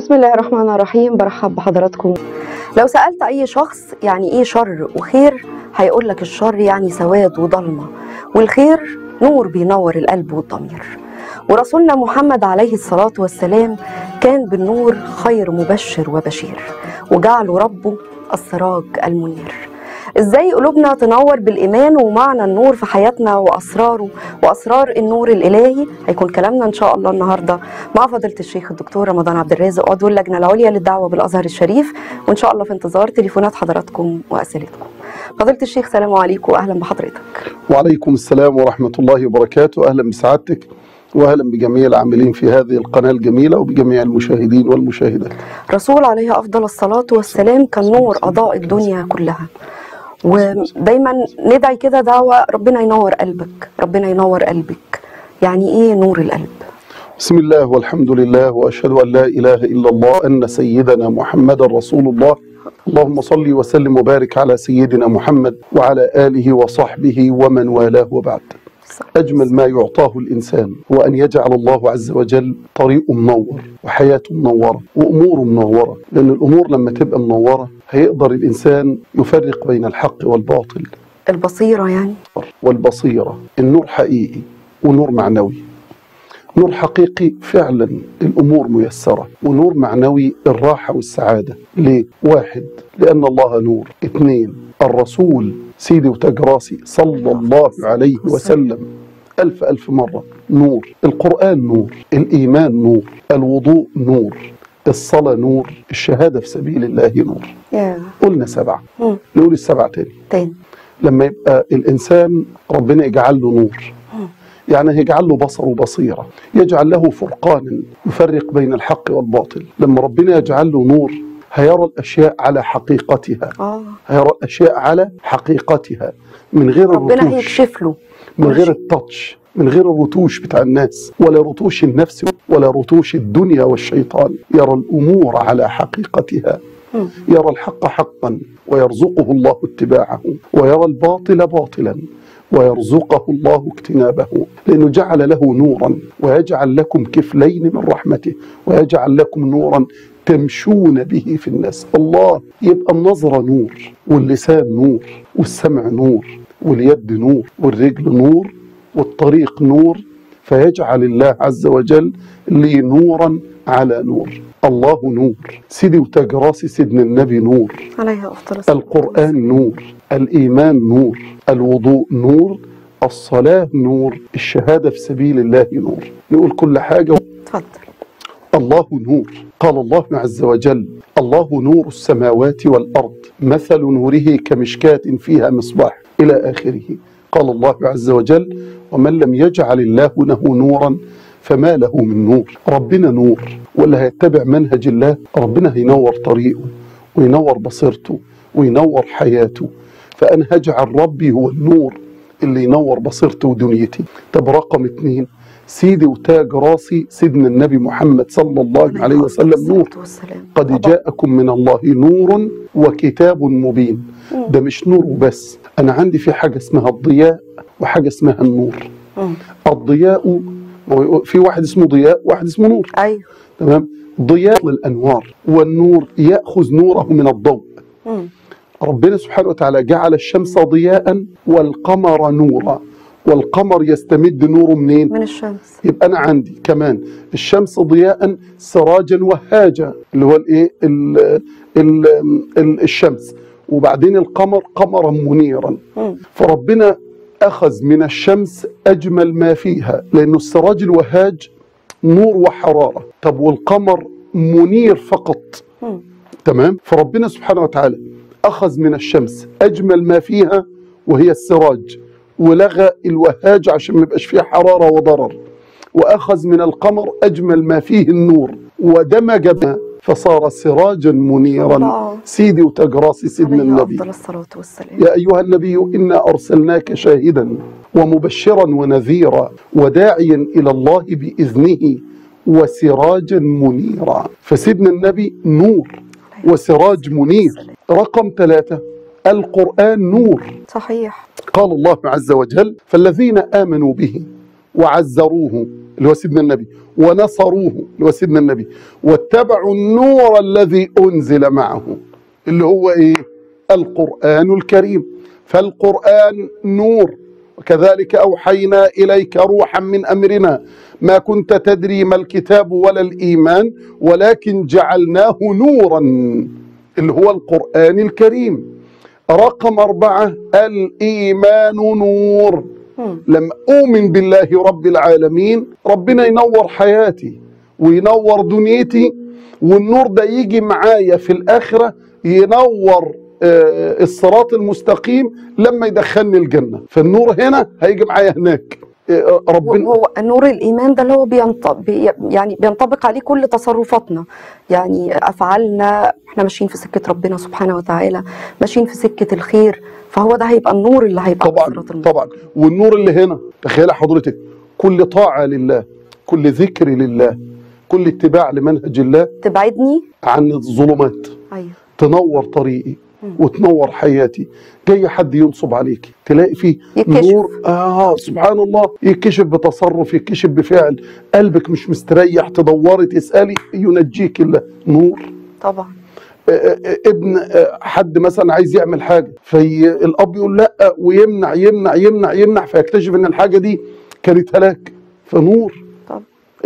بسم الله الرحمن الرحيم برحب بحضراتكم لو سألت أي شخص يعني إيه شر وخير هيقول لك الشر يعني سواد وضلمة والخير نور بينور القلب والضمير ورسولنا محمد عليه الصلاة والسلام كان بالنور خير مبشر وبشير وجعله ربه السراج المنير ازاي قلوبنا تنور بالايمان ومعنى النور في حياتنا واسراره واسرار النور الالهي هيكون كلامنا ان شاء الله النهارده مع فضيله الشيخ الدكتور رمضان عبد الرازق عضو اللجنه العليا للدعوه بالازهر الشريف وان شاء الله في انتظار تليفونات حضراتكم واسئلتكم فضيله الشيخ سلام عليكم واهلا بحضرتك وعليكم السلام ورحمة الله وبركاته أهلا بسعادتك وأهلا بجميع العاملين في هذه القناة الجميلة وبجميع المشاهدين والمشاهدات رسول عليه افضل الصلاه والسلام كان نور اضاء الدنيا كلها ودايما ندعي كده دعوه ربنا ينور قلبك ربنا ينور قلبك يعني ايه نور القلب بسم الله والحمد لله وأشهد أن لا إله إلا الله أن سيدنا محمد رسول الله اللهم صل وسلم وبارك على سيدنا محمد وعلى آله وصحبه ومن والاه وبعد أجمل ما يعطاه الإنسان هو أن يجعل الله عز وجل طريقه منور وحياته منورة وأموره منورة لأن الأمور لما تبقى منورة هيقدر الإنسان يفرق بين الحق والباطل البصيره يعني والبصيرة النور حقيقي ونور معنوي نور حقيقي فعلا الأمور ميسرة ونور معنوي الراحة والسعادة ليه؟ واحد لأن الله نور اثنين الرسول سيدي وتجراسي صلى الله عليه وسلم ألف ألف مرة نور القرآن نور الإيمان نور الوضوء نور الصلاة نور الشهادة في سبيل الله نور يا قلنا سبعة مم. نقول السبعة تاني تاني لما يبقى الإنسان ربنا يجعل له نور يعني هيجعل له بصر وبصيرة يجعل له فرقانا يفرق بين الحق والباطل لما ربنا يجعل له نور هيرى الأشياء على حقيقتها اه هيرى الأشياء على حقيقتها من غير ربنا الرتوش هيكشف له من كل غير شيء. التاتش من غير الرتوش بتاع الناس ولا رتوش النفس ولا رتوش الدنيا والشيطان يرى الأمور على حقيقتها مم. يرى الحق حقا ويرزقه الله اتباعه ويرى الباطل باطلا ويرزقه الله اجتنابه لأنه جعل له نورا ويجعل لكم كفلين من رحمته ويجعل لكم نورا تمشون به في الناس الله يبقى النظرة نور واللسان نور والسمع نور واليد نور والرجل نور والطريق نور فيجعل الله عز وجل لي نورا على نور الله نور سيدي وتاج راسي سيدنا النبي نور عليها افضل الصلاه القرآن نور الإيمان نور الوضوء نور الصلاة نور الشهادة في سبيل الله نور نقول كل حاجة اتفضل الله نور قال الله عز وجل الله نور السماوات والأرض مثل نوره كمشكاة فيها مصباح إلى آخره قال الله عز وجل ومن لم يجعل الله له نورا فما له من نور ربنا نور واللي هيتبع منهج الله ربنا هينور طريقه وينور بصيرته وينور حياته فأنا هجعل ربي هو النور اللي ينور بصيرتي ودنيتي طب رقم اتنين سيدي وتاج راسي سيدنا النبي محمد صلى الله عليه وسلم نور الصلاة والسلام. قد طبعا. جاءكم من الله نور وكتاب مبين ده مش نور وبس انا عندي في حاجه اسمها الضياء وحاجه اسمها النور مم. الضياء هو في واحد اسمه ضياء وواحد اسمه نور ايوه تمام ضياء للانوار والنور ياخذ نوره من الضوء مم. ربنا سبحانه وتعالى جعل الشمس ضياء والقمر نورا والقمر يستمد نوره منين من الشمس يبقى انا عندي كمان الشمس ضياء سراجا وهاجا اللي هو الايه ال- ال- ال- الشمس وبعدين القمر قمرا منيرا مم. فربنا اخذ من الشمس اجمل ما فيها لانه السراج الوهاج نور وحراره طب والقمر منير فقط مم. تمام فربنا سبحانه وتعالى أخذ من الشمس أجمل ما فيها وهي السراج ولغى الوهاج عشان ما يبقاش فيها حرارة وضرر وأخذ من القمر أجمل ما فيه النور ودمج ما فصار سراجا منيرا الله. سيدي وتجراسي سيدنا عليه النبي افضل الصلاه والسلام يا أيها النبي إنا أرسلناك شاهدا ومبشرا ونذيرا وداعيا إلى الله بإذنه وسراجا منيرا فسيدنا النبي نور وسراج منير رقم ثلاثة القرآن نور صحيح قال الله عز وجل فالذين آمنوا به وعزروه اللي هو سيدنا النبي ونصروه اللي هو سيدنا النبي واتبعوا النور الذي أنزل معه اللي هو إيه القرآن الكريم فالقرآن نور وكذلك أوحينا إليك روحا من أمرنا ما كنت تدري ما الكتاب ولا الإيمان ولكن جعلناه نورا اللي هو القرآن الكريم رقم أربعة الإيمان نور مم. لما أؤمن بالله رب العالمين ربنا ينور حياتي وينور دنيتي والنور ده يجي معايا في الآخرة ينور آه، الصراط المستقيم لما يدخلني الجنة فالنور هنا هيجي معايا هناك آه، ربنا هو نور الايمان ده اللي هو بينطبق يعني بينطبق عليه كل تصرفاتنا يعني افعالنا احنا ماشيين في سكه ربنا سبحانه وتعالى ماشيين في سكه الخير فهو ده هيبقى النور اللي هيبقى على طبعا صراط المستقيم. طبعا والنور اللي هنا تخيل حضرتك كل طاعة لله كل ذكر لله كل اتباع لمنهج الله تبعدني عن الظلمات ايوه تنور طريقي مم. وتنور حياتي جاي حد ينصب عليك تلاقي فيه يتكشف. نور اه سبحان الله يكشف بتصرف يكشف بفعل قلبك مش مستريح تدوري تسالي ينجيك الله نور طبعا آه، آه، ابن آه، حد مثلا عايز يعمل حاجه فالاب يقول لا ويمنع يمنع يمنع يمنع فيكتشف ان الحاجه دي كانت هلاك فنور طبعا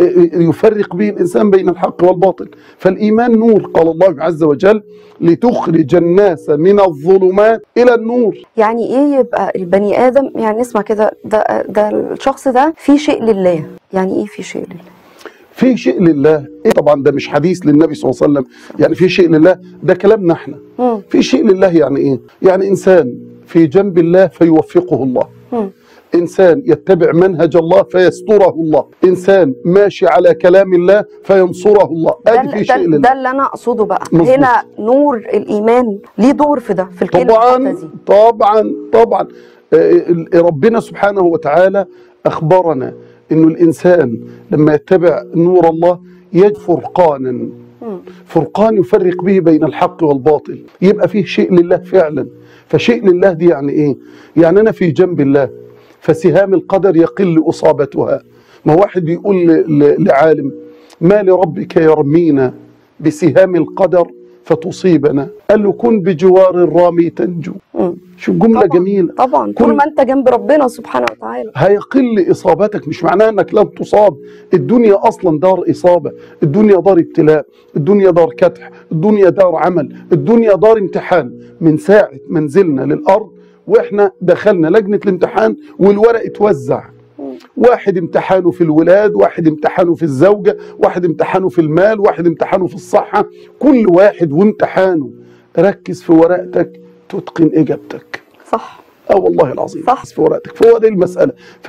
يفرق به الانسان بين الحق والباطل فالايمان نور قال الله عز وجل لتخرج الناس من الظلمات الى النور يعني ايه يبقى البني ادم يعني نسمع كده ده ده الشخص ده في شيء لله يعني ايه في شيء لله في شيء لله إيه طبعا ده مش حديث للنبي صلى الله عليه وسلم يعني في شيء لله ده كلامنا احنا مم. في شيء لله يعني ايه يعني انسان في جنب الله فيوفقه الله مم. انسان يتبع منهج الله فيستره الله انسان ماشي على كلام الله فينصره الله ده, ادي في ده, شيء ده لله اللي انا اقصده بقى مظبوط. هنا نور الايمان ليه دور في ده في الكلمه طبعا الحتة دي طبعا طبعا آه، ال- ربنا سبحانه وتعالى اخبرنا انه الانسان لما يتبع نور الله يجد فرقانا مم. فرقان يفرق به بين الحق والباطل يبقى فيه شيء لله فعلا فشيء لله دي يعني ايه يعني انا في جنب الله فسهام القدر يقل اصابتها ما هو واحد بيقول ل- ل- لعالم ما لربك يرمينا بسهام القدر فتصيبنا قال له كن بجوار الرامي تنجو مم. شو جملة طبعا جميلة طبعا كل- طول ما انت جنب ربنا سبحانه وتعالى هيقل إصابتك مش معناها أنك لن تصاب الدنيا أصلا دار إصابة الدنيا دار ابتلاء الدنيا دار كدح الدنيا دار عمل الدنيا دار امتحان من ساعة ما نزلنا للأرض وإحنا دخلنا لجنة الامتحان والورق اتوزع واحد امتحانه في الولاد واحد امتحانه في الزوجة واحد امتحانه في المال واحد امتحانه في الصحة كل واحد وامتحانه ركز في ورقتك تتقن إجابتك صح اه والله العظيم صح. في ورقتك فهو دي المساله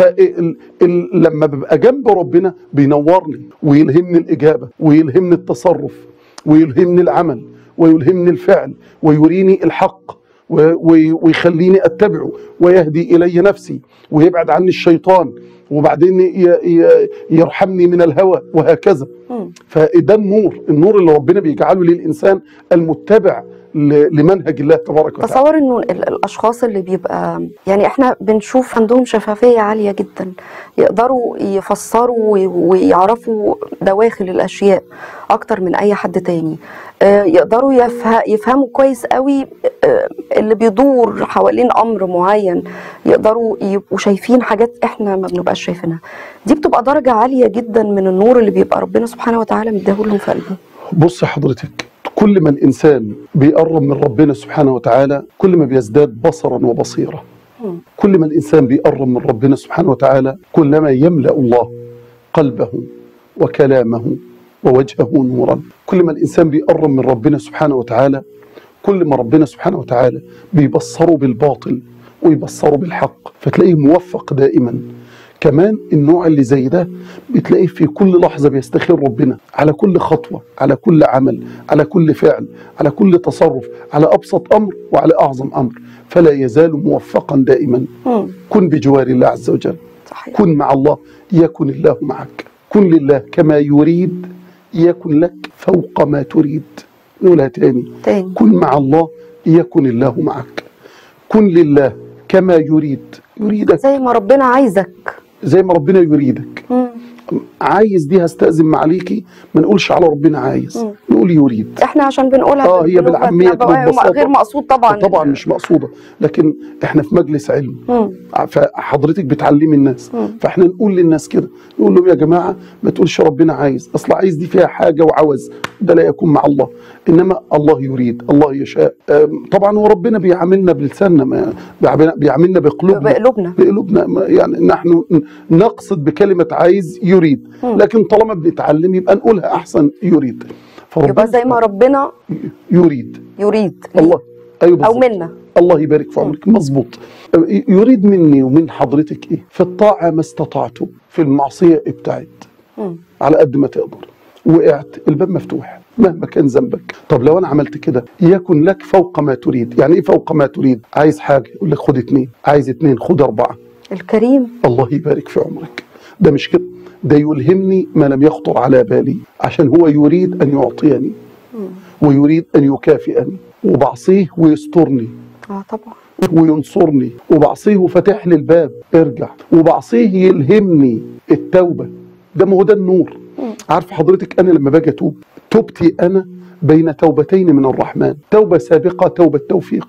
فلما ببقى جنب ربنا بينورني ويلهمني الاجابه ويلهمني التصرف ويلهمني العمل ويلهمني الفعل ويريني الحق و- وي- ويخليني اتبعه ويهدي الي نفسي ويبعد عني الشيطان وبعدين ي- ي- يرحمني من الهوى وهكذا مم. فده النور النور اللي ربنا بيجعله للانسان المتبع ل- لمنهج الله تبارك وتعالى تصور انه ال- الاشخاص اللي بيبقى يعني احنا بنشوف عندهم شفافيه عاليه جدا يقدروا يفسروا وي- ويعرفوا دواخل الاشياء اكتر من اي حد تاني آه، يقدروا يفه- يفهموا كويس قوي آه، اللي بيدور حوالين امر معين يقدروا يبقوا شايفين حاجات احنا ما بنبقاش شايفينها دي بتبقى درجه عاليه جدا من النور اللي بيبقى ربنا سبحانه وتعالى مديهولهم في قلبهم بص حضرتك كل ما الانسان بيقرب من ربنا سبحانه وتعالى كل ما بيزداد بصرا وبصيره مم. كل ما الانسان بيقرب من ربنا سبحانه وتعالى كلما يملا الله قلبه وكلامه ووجهه نورا كل ما الانسان بيقرب من ربنا سبحانه وتعالى كل ما ربنا سبحانه وتعالى بيبصره بالباطل ويبصره بالحق فتلاقيه موفق دائما كمان النوع اللي زي ده بتلاقيه في كل لحظة بيستخير ربنا على كل خطوة على كل عمل على كل فعل على كل تصرف على أبسط أمر وعلى أعظم أمر فلا يزال موفقا دائما مم. كن بجوار الله عز وجل صحيح كن مع الله يكن الله معك كن لله كما يريد يكن لك فوق ما تريد نقولها تاني تاني كن مع الله يكن الله معك كن لله كما يريد يريدك زي ما ربنا عايزك زي ما ربنا يريدك مم. عايز دي هستأذن معاليكي ما نقولش على ربنا عايز مم. نقول يريد احنا عشان بنقولها اه هي بلغة بالعامية نبوية بالبساطة. غير مقصود طبعا طبعا مش مقصودة لكن احنا في مجلس علم مم. فحضرتك بتعلمي الناس مم. فاحنا نقول للناس كده نقول لهم يا جماعه ما تقولش ربنا عايز اصل عايز دي فيها حاجه وعوز ده لا يكون مع الله انما الله يريد الله يشاء أم، طبعا هو ربنا بيعاملنا بلساننا ما- بيعاملنا- بيعاملنا بقلوبنا بقلوبنا بقلوبنا ما- يعني نحن ن- نقصد بكلمه عايز يريد مم. لكن طالما بنتعلم يبقى نقولها احسن يريد فربنا يبقى زي ما ربنا يريد يريد الله ايوه او بالظبط. منا الله يبارك في عمرك مظبوط يريد مني ومن حضرتك ايه في الطاعه ما استطعتم في المعصيه ابتعد مم. على قد ما تقدر وقعت الباب مفتوح مهما كان ذنبك طب لو انا عملت كده يكن لك فوق ما تريد يعني ايه فوق ما تريد عايز حاجه يقول لك خد اتنين عايز اتنين خد اربعه الكريم الله يبارك في عمرك ده مش كده ده يلهمني ما لم يخطر على بالي عشان هو يريد ان يعطيني ويريد ان يكافئني وبعصيه ويسترني اه طبعا وينصرني وبعصيه وفتح لي الباب ارجع وبعصيه يلهمني التوبه ده ما هو ده النور عارف حضرتك انا لما باجي اتوب توبتي انا بين توبتين من الرحمن توبه سابقه توبه توفيق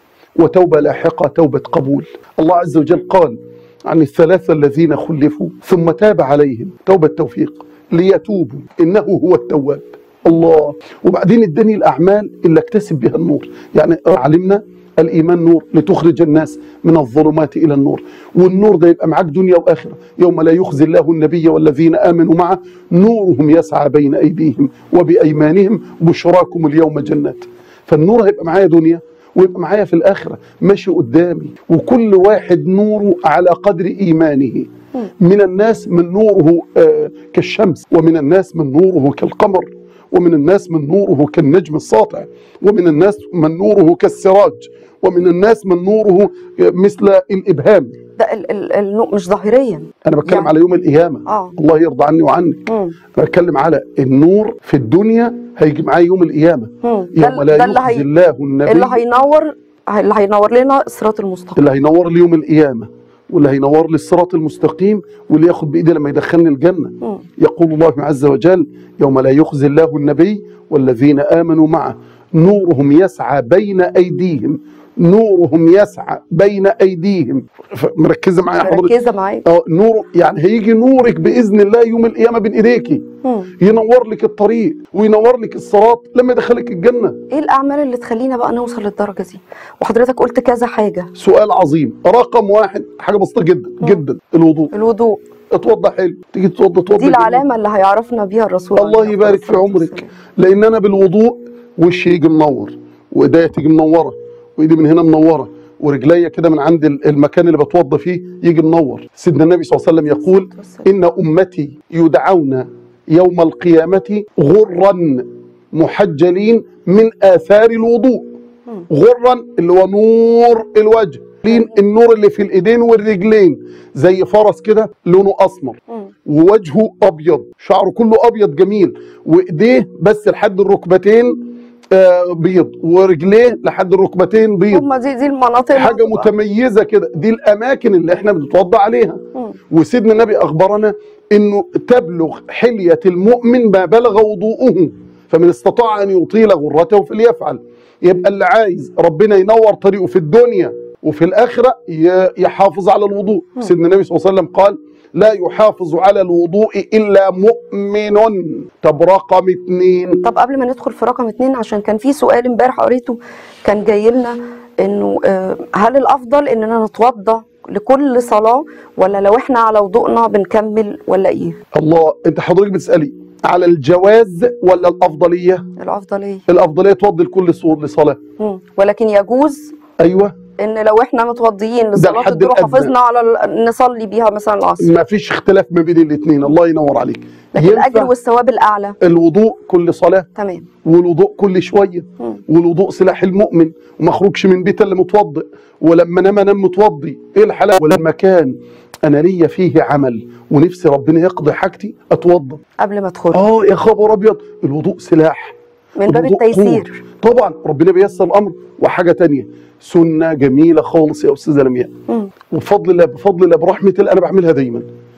وتوبه لاحقه توبه قبول الله عز وجل قال عن الثلاثه الذين خلفوا ثم تاب عليهم توبه توفيق ليتوبوا انه هو التواب الله وبعدين اداني الاعمال اللي اكتسب بها النور يعني علمنا الايمان نور لتخرج الناس من الظلمات الى النور والنور ده يبقى معاك دنيا واخره يوم لا يخزي الله النبي والذين امنوا معه نورهم يسعى بين ايديهم وبايمانهم بشراكم اليوم جنات فالنور هيبقى معايا دنيا ويبقى معايا في الاخره ماشي قدامي وكل واحد نوره على قدر ايمانه من الناس من نوره آه كالشمس ومن الناس من نوره كالقمر ومن الناس من نوره كالنجم الساطع ومن الناس من نوره كالسراج ومن الناس من نوره مثل الابهام ده ال ال ال مش ظاهريا انا بتكلم يعني- على يوم القيامه اه الله يرضى عني وعنك مم. انا بتكلم على النور في الدنيا هيجي معايا يوم القيامه مم. ده يوم ال- لا ده اللي يخزي هي الله النبي اللي هينور اللي هينور لنا الصراط المستقيم اللي هينور لي يوم القيامه واللي هينور لي الصراط المستقيم واللي ياخد بايدي لما يدخلني الجنه مم. يقول الله عز وجل يوم لا يخزي الله النبي والذين امنوا معه نورهم يسعى بين ايديهم نورهم يسعى بين ايديهم ف- مركزه معايا حضرتك مركزه معايا اه نور يعني هيجي نورك باذن الله يوم القيامه بين ايديكي مم. ينور لك الطريق وينور لك الصراط لما يدخلك الجنه ايه الاعمال اللي تخلينا بقى نوصل للدرجه دي وحضرتك قلت كذا حاجه سؤال عظيم رقم واحد حاجه بسيطه جدا جدا الوضوء الوضوء اتوضى حلو تيجي تتوضى توضى دي جميل. العلامه اللي هيعرفنا بيها الرسول الله عليه يبارك في الصلاة عمرك والسلام. لان انا بالوضوء وشي يجي منور وايديا تيجي منوره وايدي من هنا منوره ورجليا كده من عند ال- المكان اللي بتوضى فيه يجي منور سيدنا النبي صلى الله عليه وسلم يقول ان امتي يدعون يوم القيامه غرا محجلين من اثار الوضوء غرا اللي هو نور الوجه لين النور اللي في الايدين والرجلين زي فرس كده لونه اسمر مم. ووجهه ابيض شعره كله ابيض جميل وايديه بس لحد الركبتين آه بيض ورجليه لحد الركبتين بيض هم دي دي المناطق حاجه المطلوبة. متميزه كده دي الاماكن اللي احنا بنتوضا عليها مم. وسيدنا النبي اخبرنا انه تبلغ حليه المؤمن ما بلغ وضوءه فمن استطاع ان يطيل غرته فليفعل يبقى اللي عايز ربنا ينور طريقه في الدنيا وفي الاخره ي- يحافظ على الوضوء سيدنا النبي صلى الله عليه وسلم قال لا يحافظ على الوضوء الا مؤمن طب رقم اتنين طب قبل ما ندخل في رقم اتنين عشان كان في سؤال امبارح قريته كان جاي لنا انه آه، هل الافضل اننا نتوضى لكل صلاه ولا لو احنا على وضوءنا بنكمل ولا ايه؟ الله انت حضرتك بتسالي على الجواز ولا الافضليه الافضل ايه؟ الافضليه توضي لكل صور لصلاه مم. ولكن يجوز ايوه ان لو احنا متوضيين لصلاه الحد الظهر الأدنى. حافظنا على ال- نصلي بيها مثلا العصر ما فيش اختلاف ما بين الاثنين الله ينور عليك لكن ينفع الاجر والثواب الاعلى الوضوء كل صلاه تمام والوضوء كل شويه مم. والوضوء سلاح المؤمن وما اخرجش من بيت الا متوضئ ولما انام انام متوضي ايه الحلاوه ولما كان انا ليا فيه عمل ونفسي ربنا يقضي حاجتي اتوضى قبل ما ادخل اه يا خبر ابيض الوضوء سلاح من باب الوضوء التيسير قوة. طبعا ربنا بيسر الامر وحاجه تانية سنه جميله خالص يا استاذه لمياء مم. وبفضل الله بفضل الله برحمه الله انا بعملها دايما ليه؟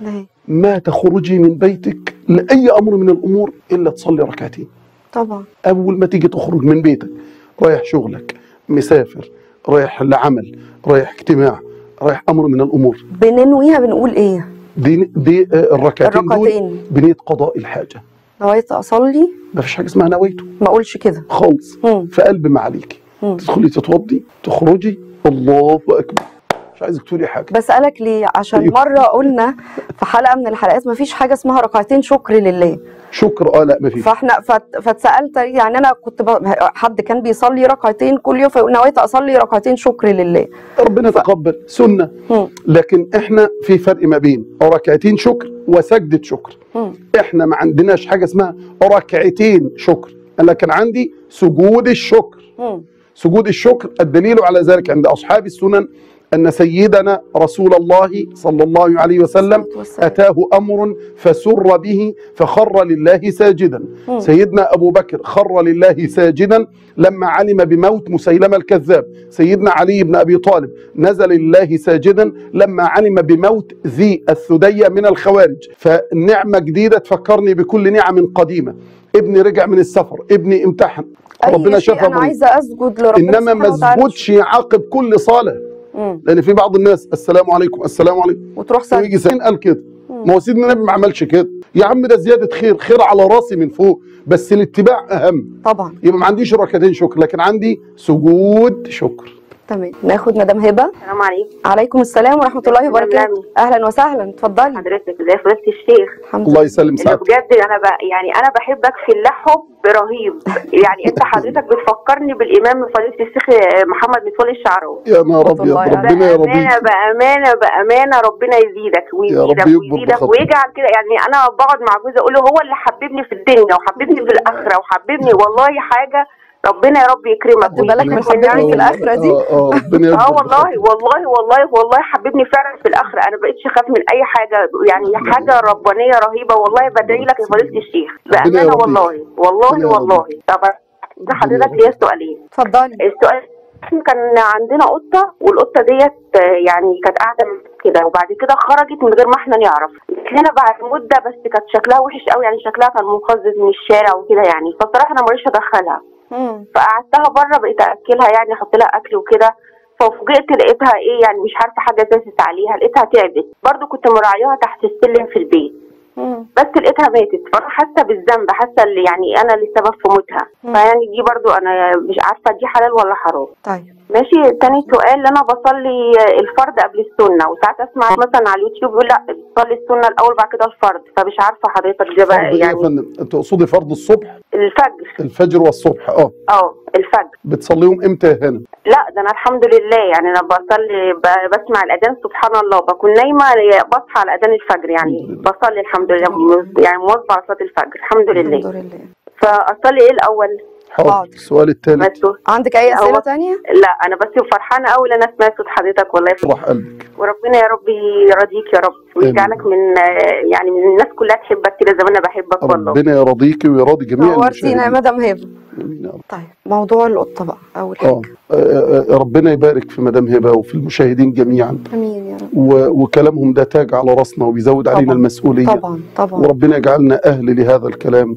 ما تخرجي من بيتك لاي امر من الامور الا تصلي ركعتين طبعا اول ما تيجي تخرج من بيتك رايح شغلك مسافر رايح لعمل رايح اجتماع رايح امر من الامور بننويها بنقول ايه دي دي آه، الركعتين دول الركعتين. بنيه قضاء الحاجه نويت اصلي ما فيش حاجه اسمها نويته ما اقولش كده خالص مم. في قلب ما عليكي مم. تدخلي تتوضي تخرجي الله اكبر مش عايزك تقولي حاجه بسألك ليه عشان أيوه. مرة قلنا في حلقة من الحلقات ما فيش حاجة اسمها ركعتين شكر لله شكر اه لا ما فيش فاحنا فت- فاتسألت يعني انا كنت ب... حد كان بيصلي ركعتين كل يوم فيقول نويت اصلي ركعتين شكر لله ربنا يتقبل سنه مم. لكن احنا في فرق ما بين ركعتين شكر وسجده شكر مم. احنا ما عندناش حاجه اسمها ركعتين شكر انا كان عندي سجود الشكر مم. سجود الشكر الدليل على ذلك عند اصحاب السنن ان سيدنا رسول الله صلى الله عليه وسلم الصلاة والسلام. اتاه امر فسر به فخر لله ساجدا مم. سيدنا ابو بكر خر لله ساجدا لما علم بموت مسيلمه الكذاب سيدنا علي بن ابي طالب نزل لله ساجدا لما علم بموت ذي الثدي من الخوارج فنعمه جديده تفكرني بكل نعم قديمه ابني رجع من السفر ابني امتحن أي ربنا شيء شفى انا مريض. عايزة اسجد لربنا انما ما سبحانه وتعالى. تثبتش عقب كل صلاه مم. لان في بعض الناس السلام عليكم السلام عليكم وتروح سجد يجي سين قال كده ما هو سيدنا النبي ما عملش كده يا عم ده زياده خير خير على راسي من فوق بس الاتباع اهم طبعا يبقى ما عنديش ركعتين شكر لكن عندي سجود شكر تمام ناخد مدام هبة السلام عليكم عليكم السلام ورحمة الله وبركاته نعم. اهلا وسهلا اتفضلي حضرتك ازي فضيله الشيخ الحمد الله لله يسلم اللي سعادتك بجد انا ب... يعني انا بحبك في الله حب رهيب يعني انت حضرتك بتفكرني بالامام فضيله الشيخ محمد متولي الشعراوي يا نهار رحمة الله ابيض عليه. ربنا بامانه يرضيك بامانه بامانه ربنا يزيدك ويزيدك رب يكبر ويزيدك بخاطرك. ويجعل كده يعني انا بقعد مع جوزي اقول له هو اللي حببني في الدنيا وحببني في الاخره وحببني والله حاجه ربنا يا رب يكرمك خدت بالك من ويزيدك حببني في ونعمة. الآخرة دي؟ اه اه ربنا يكبر اه والله بخاطرك. والله والله والله حببني فعلا في الاخره انا بقيتش اخاف من اي حاجه يعني حاجه ربانيه رهيبه والله بدعي لك يا فضيله الشيخ ربنا بامانه يرضيك. والله والله ربنا والله طب ده حضرتك ليا سؤالين اتفضلي السؤال احنا كان عندنا قطه والقطه ديت آه، يعني كانت قاعده كده وبعد كده خرجت من غير ما احنا نعرف جت لنا بعد مده بس كانت شكلها وحش قوي يعني شكلها كان مقزز من الشارع وكده يعني فالصراحه انا مريش ادخلها مم. فقعدتها بره بقيت اكلها يعني احط لها اكل وكده ففوجئت لقيتها ايه يعني مش عارفه حاجه زادت عليها لقيتها تعبت برضو كنت مراعياها تحت السلم في البيت مم. بس لقيتها ماتت فانا حاسه بالذنب حاسه اللي يعني انا اللي السبب في موتها مم. فيعني دي برضو انا مش عارفه دي حلال ولا حرام طيب ماشي تاني سؤال انا بصلي الفرض قبل السنه وساعات اسمع مثلا على اليوتيوب يقول لا بتصلي السنه الاول بعد كده الفرض فمش عارفه حضرتك ده فرض بقى ايه يا يعني فندم انت تقصدي فرض الصبح الفجر الفجر والصبح اه اه الفجر بتصليهم امتى يا هنا لا ده انا الحمد لله يعني انا بصلي ب- بسمع الاذان سبحان الله بكون نايمه بصحى على اذان الفجر يعني الحمد لله. بصلي الحمد لله م- يعني مواظبه على صلاه الفجر الحمد لله الحمد لله فاصلي ايه الاول حاضر حاضر. السؤال الثالث بس عندك اي هو- اسئله تانية لا انا بس فرحانه قوي ان انا سمعت صوت حضرتك والله افرح قلبك وربنا يا رب يرضيك يا رب ويجعلك من آه، يعني من الناس كلها تحبك كده زي ما انا بحبك والله ربنا يرضيكي ويراضي جميع نورتينا يا المشاهدين مدام هبه آمين يا رب. طيب موضوع القطه بقى اول اه حاجه آه، آه، ربنا يبارك في مدام هبه وفي المشاهدين جميعا امين يا رب و- وكلامهم ده تاج على راسنا وبيزود علينا طبعاً. المسؤوليه طبعا طبعا وربنا يجعلنا اهل لهذا الكلام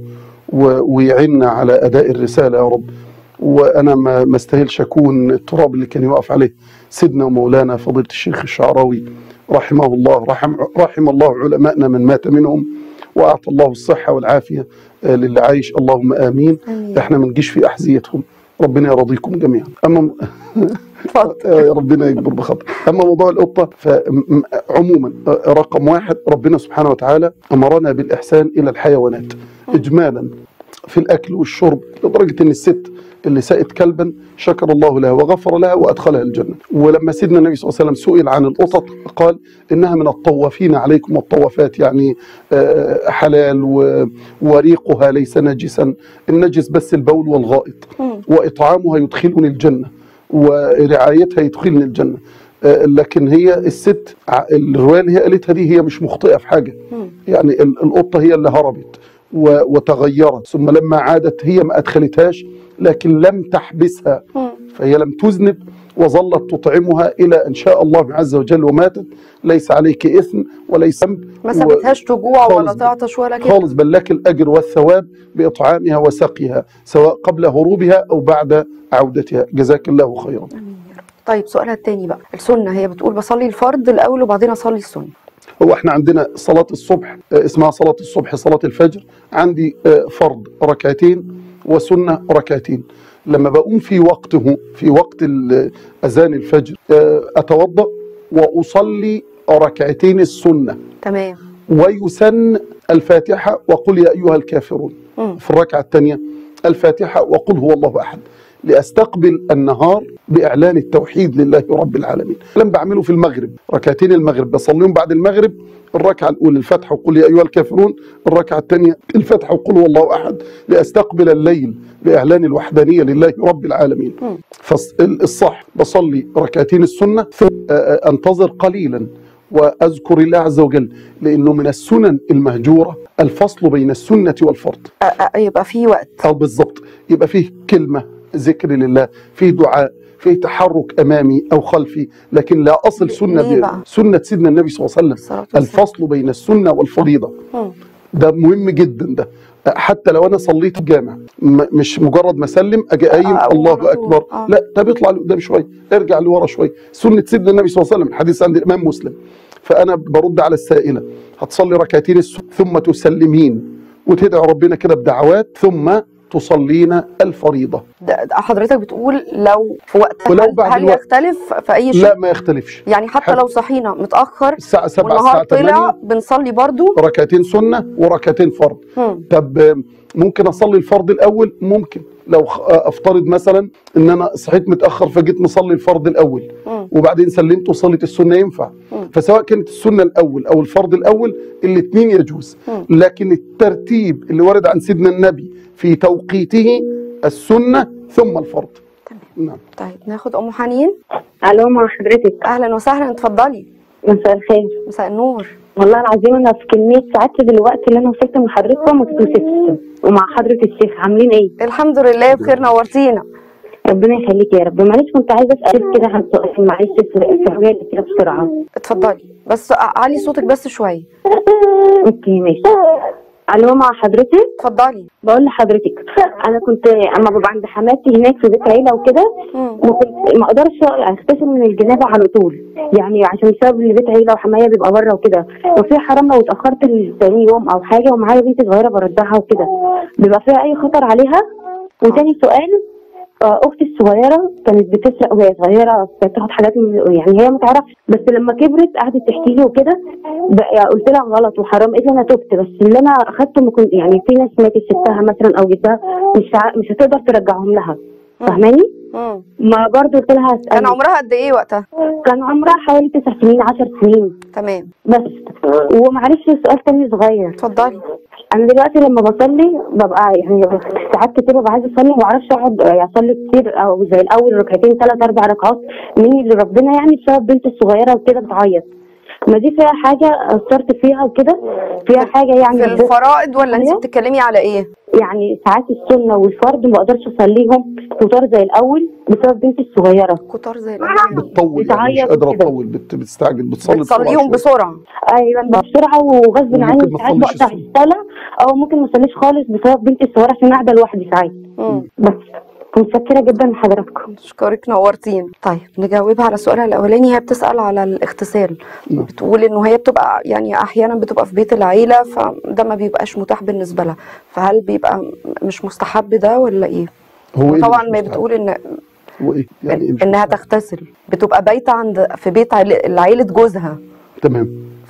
و- ويعيننا على اداء الرساله يا رب وانا ما ما استاهلش اكون التراب اللي كان يقف عليه سيدنا ومولانا فضيله الشيخ الشعراوي رحمه الله رحم رحم الله علمائنا من مات منهم واعطى الله الصحه والعافيه آه، للي عايش اللهم امين امين احنا ما نجيش في احذيتهم ربنا يرضيكم جميعا اما اتفضل آه، ربنا يكبر بخاطر اما موضوع القطه فعموما رقم واحد ربنا سبحانه وتعالى امرنا بالاحسان الى الحيوانات اجمالا في الاكل والشرب لدرجه ان الست اللي سقت كلبا شكر الله لها وغفر لها وادخلها الجنه ولما سيدنا النبي صلى الله عليه وسلم سئل عن القطط قال انها من الطوافين عليكم والطوافات يعني آه، حلال و- وريقها ليس نجسا النجس بس البول والغائط مم. واطعامها يدخلني الجنه ورعايتها يدخلني الجنه آه، لكن هي الست ع- الروايه اللي هي قالتها دي هي مش مخطئه في حاجه مم. يعني ال- القطه هي اللي هربت و- وتغيرت ثم لما عادت هي ما ادخلتهاش لكن لم تحبسها مم. فهي لم تذنب وظلت تطعمها الى ان شاء الله عز وجل وماتت ليس عليك اثم وليس ذنب ما و- سابتهاش تجوع ولا خالص. تعطش ولا كده خالص بل لك الاجر والثواب باطعامها وسقيها سواء قبل هروبها او بعد عودتها جزاك الله خيرا طيب سؤالها التاني بقى السنه هي بتقول بصلي الفرض الاول وبعدين اصلي السنه هو احنا عندنا صلاة الصبح آه، اسمها صلاة الصبح صلاة الفجر عندي آه، فرض ركعتين وسنة ركعتين لما بقوم في وقته في وقت ال- أذان الفجر آه، أتوضأ وأصلي ركعتين السنة تمام ويسن الفاتحة وقل يا أيها الكافرون مم. في الركعة الثانية الفاتحة وقل هو الله أحد لأستقبل النهار بإعلان التوحيد لله رب العالمين لم بعمله في المغرب ركعتين المغرب بصليهم بعد المغرب الركعة الأولى الفاتحة وقل يا أيها الكافرون الركعة الثانية الفاتحة وقل هو الله أحد لأستقبل الليل بإعلان الوحدانية لله رب العالمين مم. فالصح بصلي ركعتين السنة ثم آه، آه، أنتظر قليلا واذكر الله عز وجل لانه من السنن المهجوره الفصل بين السنه والفرض أ- أ- يبقى في وقت او بالضبط يبقى فيه كلمه ذكر لله فيه دعاء فيه تحرك امامي او خلفي لكن لا اصل سنه ليه ب- بقى؟ سنه سيدنا النبي صلى الله عليه وسلم الصلاة والسلام. الفصل بين السنه والفريضه مم. ده مهم جدا ده حتى لو انا صليت في جامع م- مش مجرد ما اسلم اجي قايم آه، أقوم الله على طول. اكبر آه. لا طب اطلع لقدام شويه ارجع لورا شويه سنه سيدنا النبي صلى الله عليه وسلم الحديث عند الامام مسلم فانا برد على السائله هتصلي ركعتين السنة ثم تسلمين وتدعي ربنا كده بدعوات ثم تصلين الفريضه ده ده حضرتك بتقول لو في وقت ولو هل, بعد هل الوقت. يختلف في اي شيء لا ما يختلفش يعني حتى حد- لو صحينا متاخر الساعه 7 والنهار الساعه طلع 8 بنصلي برضو ركعتين سنه وركعتين فرض مم. طب آه، ممكن اصلي الفرض الاول ممكن لو خ- آه، افترض مثلا ان انا صحيت متاخر فجيت مصلي الفرض الاول مم. وبعدين سلمت وصليت السنه ينفع مم. فسواء كانت السنه الاول او الفرض الاول الاثنين يجوز مم. لكن الترتيب اللي ورد عن سيدنا النبي في توقيته السنه ثم الفرض نعم طيب ناخد ام حنين الو مع حضرتك اهلا وسهلا اتفضلي مساء الخير مساء النور والله العظيم انا في كميه سعادتي دلوقتي اللي انا وصلت من حضرتكم ما تتوصفش ومع حضره الشيخ عاملين ايه؟ الحمد لله بخير نورتينا ربنا يخليك يا رب معلش كنت عايزه اسال كده عن سؤال معلش سؤال كده بسرعه اتفضلي بس علي صوتك بس شويه اوكي ماشي الو مع حضرتك اتفضلي بقول لحضرتك انا كنت اما ببقى عند حماتي هناك في بيت عيله وكده مم. ما كنت ما اقدرش اغتسل من الجنابه على طول يعني عشان بسبب ان بيت عيله وحمايه بيبقى بره وكده وفي حرام لو اتاخرت تاني يوم او حاجه ومعايا بنت صغيره برضعها وكده بيبقى فيها اي خطر عليها وتاني سؤال آه، اختي الصغيره كانت بتسرق وهي صغيره كانت تاخد حاجات من يعني هي ما تعرفش بس لما كبرت قعدت تحكي لي وكده بقى- قلت لها غلط وحرام قلت لي انا تبت بس اللي انا اخدته ما كنت يعني في ناس ماتت ستها مثلا او جدها مش ع- مش هتقدر ترجعهم لها فاهماني؟ مم. ما برضه قلت لها كان اسالني عمرها قد ايه وقتها كان عمرها حوالي تسع سنين عشر سنين تمام بس ومعلش سؤال تاني صغير اتفضلي انا دلوقتي لما بصلي ببقى يعني ساعات كتير ببقى عايزه اصلي وما اعرفش اقعد يعني اصلي كتير او زي الاول ركعتين ثلاث اربع ركعات مني لربنا يعني بسبب بنتي الصغيره وكده بتعيط ما دي فيها حاجه اثرت فيها وكده فيها حاجه يعني في الفرائض ولا انت أيوة. بتتكلمي على ايه يعني ساعات السنه والفرض ما بقدرش اصليهم كتار زي الاول بسبب بنتي الصغيره كتار زي الأول. بتطول يعني مش بتعيط قادره وكده. تطول بت- بتستعجل بتصلي بتصليهم بسرعة بسرعه ايوه بسرعه وغصب وممكن عني ما ساعات تصليش بقطع السنة. الصلاه او ممكن ما اصليش خالص بسبب بنتي الصغيره عشان قاعده لوحدي ساعات مم. بس متشكره جدا لحضراتكم اشكرك نورتين طيب نجاوبها على السؤال الاولاني هي بتسال على الاغتسال نعم. بتقول انه هي بتبقى يعني احيانا بتبقى في بيت العيله فده ما بيبقاش متاح بالنسبه لها فهل بيبقى م- مش مستحب ده ولا ايه هو إيه طبعا اللي ما مش بتقول ان هو ايه يعني إيه مش انها مستحب؟ تغتسل بتبقى بايته عند في بيت عيل- عيله جوزها تمام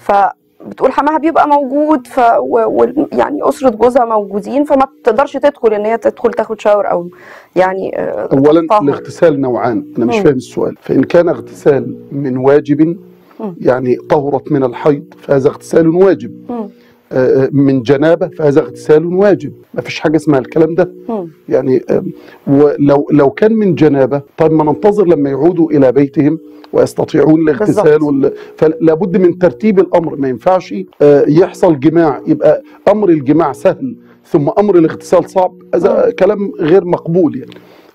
فبتقول حماها بيبقى موجود ف و... و... يعني اسره جوزها موجودين فما بتقدرش تدخل ان هي تدخل تاخد شاور او يعني آه، اولا تطهر. الاغتسال نوعان انا مش مم. فاهم السؤال فان كان اغتسال من واجب مم. يعني طهرت من الحيض فهذا اغتسال واجب مم. آه، من جنابه فهذا اغتسال واجب ما فيش حاجه اسمها الكلام ده مم. يعني آم، ولو لو كان من جنابه طيب ما ننتظر لما يعودوا الى بيتهم ويستطيعون الاغتسال بالظبط. وال... فلا بد من ترتيب الامر ما ينفعش آه، يحصل جماع يبقى امر الجماع سهل ثم امر الاغتسال صعب هذا كلام غير مقبول يعني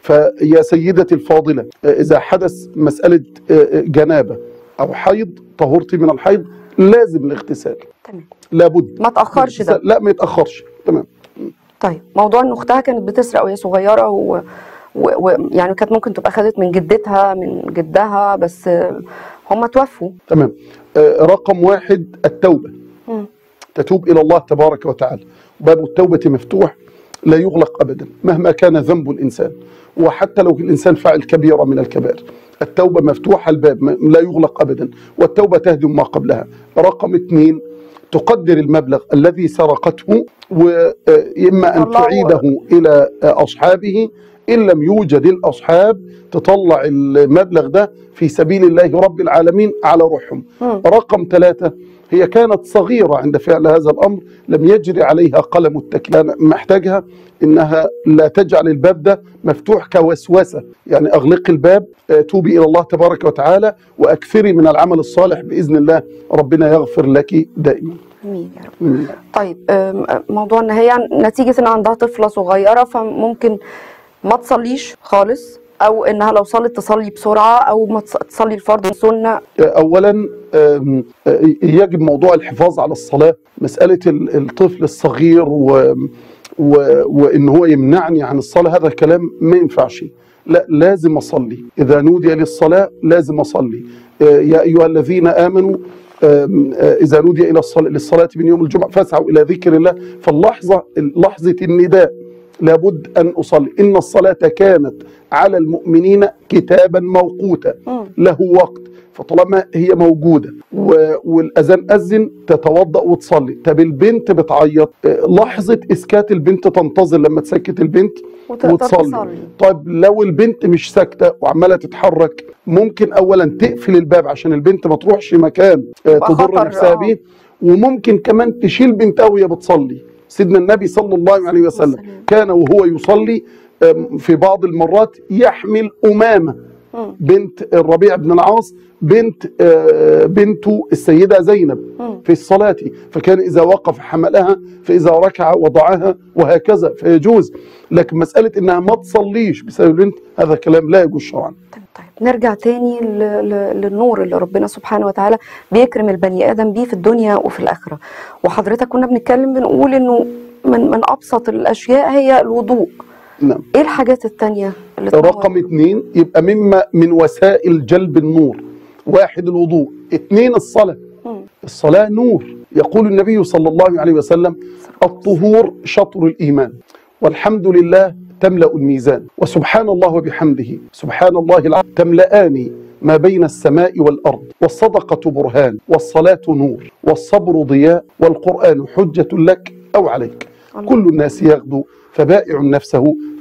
فيا سيدتي الفاضلة آه، إذا حدث مسألة آه، آه، جنابة أو حيض طهرتي من الحيض لازم الاغتسال تمام لابد ما تاخرش ده الاغتسال- لا ما يتأخرش تمام طيب موضوع ان اختها كانت بتسرق وهي صغيره و... و... و... يعني كانت ممكن تبقى خدت من جدتها من جدها بس آه، هم توفوا تمام آه، رقم واحد التوبة مم. تتوب إلى الله تبارك وتعالى باب التوبة مفتوح لا يغلق أبدا مهما كان ذنب الإنسان وحتى لو الإنسان فعل كبيرة من الكبائر التوبة مفتوحة الباب م- لا يغلق أبدا والتوبة تهدم ما قبلها رقم اثنين تقدر المبلغ الذي سرقته وإما أن تطلعه. تعيده إلى أصحابه إن لم يوجد الأصحاب تطلع المبلغ ده في سبيل الله رب العالمين على روحهم مم. رقم ثلاثة هي كانت صغيرة عند فعل هذا الأمر لم يجري عليها قلم التكلان محتاجها إنها لا تجعل الباب ده مفتوح كوسوسة يعني أغلقي الباب آه، توبي إلى الله تبارك وتعالى وأكثري من العمل الصالح بإذن الله ربنا يغفر لك دائما امين يا رب مم. طيب آم، موضوع ان هي نتيجه ان عندها طفله صغيره فممكن ما تصليش خالص او انها لو صلت تصلي بسرعه او ما تص- تصلي الفرض والسنه اولا آم، آه، يجب موضوع الحفاظ على الصلاه مساله ال- الطفل الصغير و و وان هو يمنعني عن الصلاه هذا كلام ما ينفعش لا لازم اصلي اذا نودي للصلاه لازم اصلي آه، يا ايها الذين امنوا آم، آه، اذا نودي الى الصلاه للصلاه من يوم الجمعه فاسعوا الى ذكر الله فاللحظه لحظه النداء لابد ان اصلي ان الصلاه كانت على المؤمنين كتابا موقوتا مم. له وقت فطالما هي موجوده و- والاذان اذن تتوضا وتصلي طب البنت بتعيط آه، لحظه اسكات البنت تنتظر لما تسكت البنت وتقدر وتصلي تصلي طيب لو البنت مش ساكته وعماله تتحرك ممكن اولا تقفل الباب عشان البنت ما تروحش مكان آه، يبقى تضر خطر، نفسها آه. بيه وممكن كمان تشيل بنتها وهي بتصلي سيدنا النبي صلى الله عليه وسلم والسلام. كان وهو يصلي آم، في بعض المرات يحمل أمامة مم. بنت الربيع بن العاص بنت آه، بنته السيدة زينب مم. في الصلاة فكان إذا وقف حملها فإذا ركع وضعها وهكذا فيجوز لكن مسألة إنها ما تصليش بسبب البنت هذا كلام لا يجوز شرعا طيب نرجع تاني ل- ل- للنور اللي ربنا سبحانه وتعالى بيكرم البني ادم بيه في الدنيا وفي الاخره وحضرتك كنا بنتكلم بنقول انه من من ابسط الاشياء هي الوضوء نعم ايه الحاجات التانية اللي تنور؟ رقم اثنين يبقى مما من وسائل جلب النور واحد الوضوء اثنين الصلاة مم. الصلاة نور يقول النبي صلى الله عليه وسلم الطهور شطر الإيمان والحمد لله تملأ الميزان وسبحان الله وبحمده سبحان الله العظيم تملأان ما بين السماء والأرض والصدقة برهان والصلاة نور والصبر ضياء والقرآن حجة لك أو عليك الله. كل الناس يغدو فبائع نفسه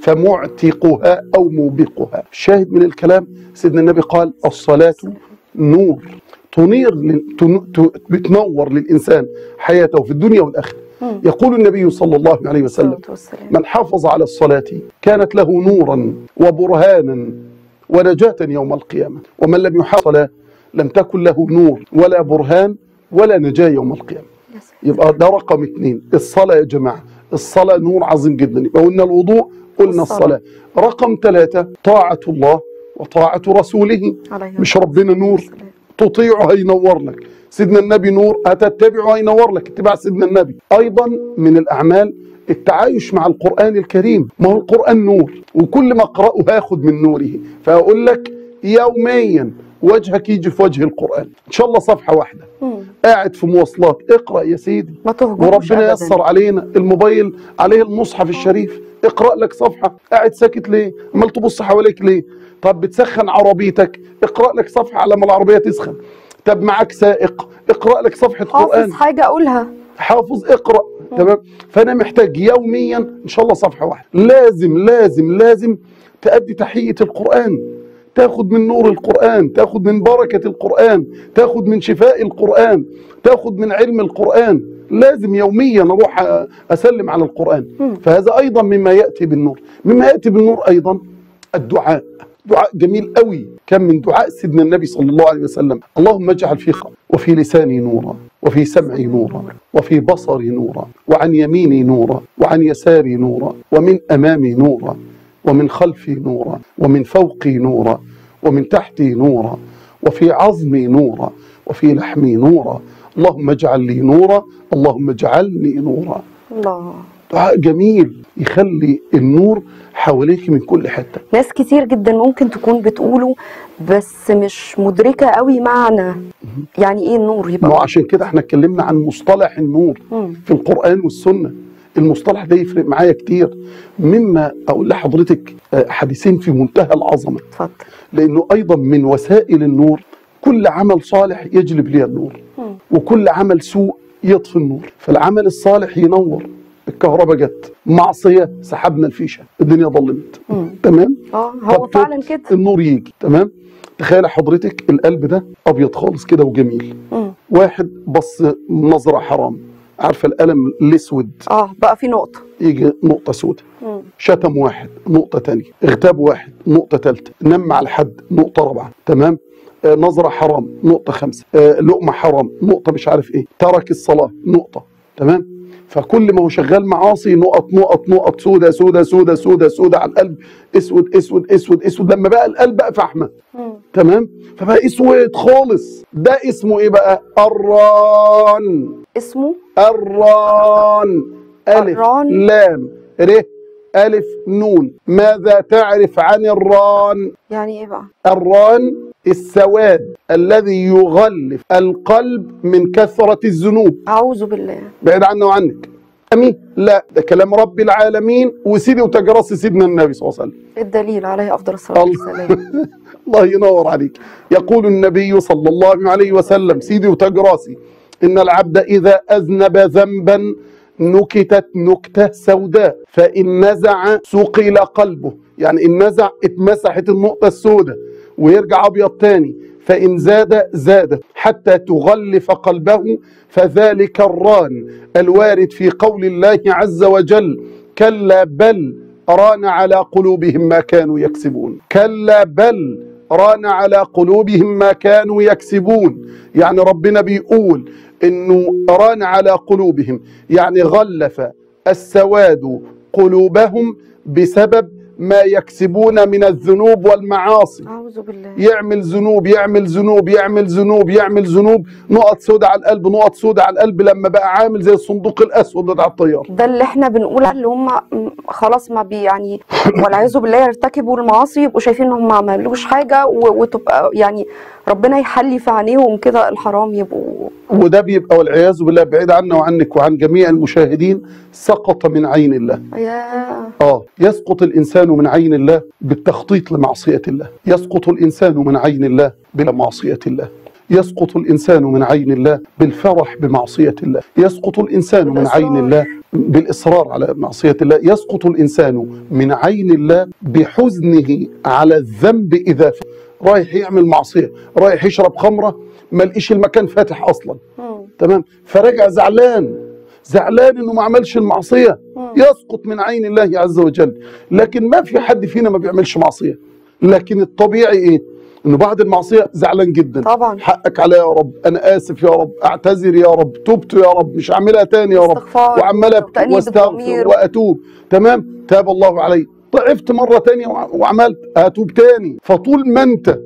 فمعتقها أو موبقها الشاهد من الكلام سيدنا النبي قال الصلاة نور تنير لل- تن- ت- بتنور للإنسان حياته في الدنيا والآخرة مم. يقول النبي صلى الله عليه وسلم الصلاة والسلام من حافظ على الصلاة كانت له نورا وبرهانا ونجاة يوم القيامة ومن لم يحافظ على لم تكن له نور ولا برهان ولا نجاة يوم القيامة يا سلام. يبقى ده رقم اثنين الصلاة يا جماعة الصلاة نور عظيم جدا يبقى قلنا الوضوء قلنا والصلاة. الصلاة رقم ثلاثة طاعة الله وطاعة رسوله عليه مش ربنا نور السلام. تطيعه هينور لك سيدنا النبي نور هتتبعه هينور لك اتباع سيدنا النبي ايضا من الاعمال التعايش مع القران الكريم ما هو القران نور وكل ما اقراه هاخد من نوره فاقول لك يوميا وجهك يجي في وجه القران ان شاء الله صفحه واحده مم. قاعد في مواصلات اقرا يا سيدي ما تهجرش وربنا أبداً. يسر علينا الموبايل عليه المصحف الشريف اقرا لك صفحه قاعد ساكت ليه عمال تبص حواليك ليه طب بتسخن عربيتك اقرا لك صفحه على ما العربيه تسخن طب معاك سائق اقرا لك صفحه قران حافظ حاجة أقولها حافظ اقرا تمام فانا محتاج يوميا ان شاء الله صفحه واحده لازم لازم لازم تأدي تحيه القران تاخد من نور القرآن تاخد من بركة القرآن تاخد من شفاء القرآن تاخد من علم القرآن لازم يوميا اروح أ- اسلم على القرآن مم. فهذا ايضا مما يأتي بالنور مما يأتي بالنور ايضا الدعاء دعاء جميل قوي كان من دعاء سيدنا النبي صلى الله عليه وسلم اللهم اجعل في قلبي وفي لساني نورا وفي سمعي نورا وفي بصري نورا وعن يميني نورا وعن يساري نورا ومن امامي نورا ومن خلفي نورا ومن فوقي نورا ومن تحتي نورا وفي عظمي نورا وفي لحمي نورا اللهم اجعل لي نورا اللهم اجعلني نورا الله دعاء جميل يخلي النور حواليك من كل حته ناس كتير جدا ممكن تكون بتقوله بس مش مدركة قوي معنى يعني ايه النور ما هو يبقى عشان كده احنا اتكلمنا عن مصطلح النور مم. في القرآن والسنة المصطلح ده يفرق معايا كتير مما أقول لحضرتك آه، حديثين في منتهى العظمة اتفضل لأنه أيضا من وسائل النور كل عمل صالح يجلب لي النور مم. وكل عمل سوء يطفي النور فالعمل الصالح ينور الكهرباء جت معصية سحبنا الفيشة الدنيا ظلمت مم. تمام اه هو طب فعلا كده النور يجي تمام تخيل حضرتك القلب ده أبيض خالص كده وجميل مم. واحد بص نظرة حرام عارفة القلم الأسود اه بقى في نقطة يجي نقطة سودة مم. شتم واحد نقطة تانية اغتاب واحد نقطة تالتة نم على حد نقطة رابعة تمام آه نظرة حرام نقطة خمسة آه لقمة حرام نقطة مش عارف ايه ترك الصلاة نقطة تمام فكل ما هو شغال معاصي نقط نقط نقط سودة سودة سودة سودة سودة على القلب اسود اسود اسود اسود لما بقى القلب بقى فحمة مم. تمام فبقى اسود خالص ده اسمه ايه بقى الران اسمه الران ألف الران. لام ر ألف نون ماذا تعرف عن الران يعني ايه بقى الران السواد الذي يغلف القلب من كثرة الذنوب اعوذ بالله بعيد عنه وعنك أمين لا ده كلام رب العالمين وسيدي وتجرس سيدنا النبي صلى الله عليه وسلم الدليل عليه افضل الصلاة الله. والسلام الله ينور عليك يقول النبي صلى الله عليه وسلم سيدي وتجراسي إن العبد إذا أذنب ذنبا نكتت نكتة سوداء فإن نزع ثقل قلبه يعني إن نزع اتمسحت النقطة السوداء ويرجع أبيض تاني فإن زاد زاد حتى تغلف قلبه فذلك الران الوارد في قول الله عز وجل كلا بل ران على قلوبهم ما كانوا يكسبون كلا بل ران على قلوبهم ما كانوا يكسبون يعني ربنا بيقول انه ران على قلوبهم يعني غلف السواد قلوبهم بسبب ما يكسبون من الذنوب والمعاصي اعوذ بالله يعمل ذنوب يعمل ذنوب يعمل ذنوب يعمل ذنوب نقط سودة على القلب نقط سودة على القلب لما بقى عامل زي الصندوق الاسود بتاع الطيار ده اللي احنا بنقول اللي هم م- خلاص ما بي يعني والعياذ بالله يرتكبوا المعاصي يبقوا شايفين ان هم ما عملوش حاجه و- وتبقى يعني ربنا يحلي في عينيهم كده الحرام يبقوا وده بيبقى والعياذ بالله بعيد عنا وعنك وعن جميع المشاهدين سقط من عين الله يا اه يسقط الانسان من عين الله بالتخطيط لمعصيه الله يسقط الانسان من عين الله بمعصيه الله يسقط الانسان من عين الله بالفرح بمعصيه الله يسقط الانسان من عين بالإصرار. الله بالاصرار على معصيه الله يسقط الانسان من عين الله بحزنه على الذنب اذا ف- رايح يعمل معصيه رايح يشرب خمره ما لقيش المكان فاتح اصلا مم. تمام فرجع زعلان زعلان انه ما عملش المعصيه مم. يسقط من عين الله عز وجل لكن ما في حد فينا ما بيعملش معصيه لكن الطبيعي ايه انه بعد المعصيه زعلان جدا طبعا حقك عليا يا رب انا اسف يا رب اعتذر يا رب تبت يا رب مش هعملها تاني يا رب استغفار وعمال ابكي وتأنيب واستغفر الضمير. واتوب تمام تاب الله علي ضعفت مره تانية وع- وعملت اتوب تاني فطول ما انت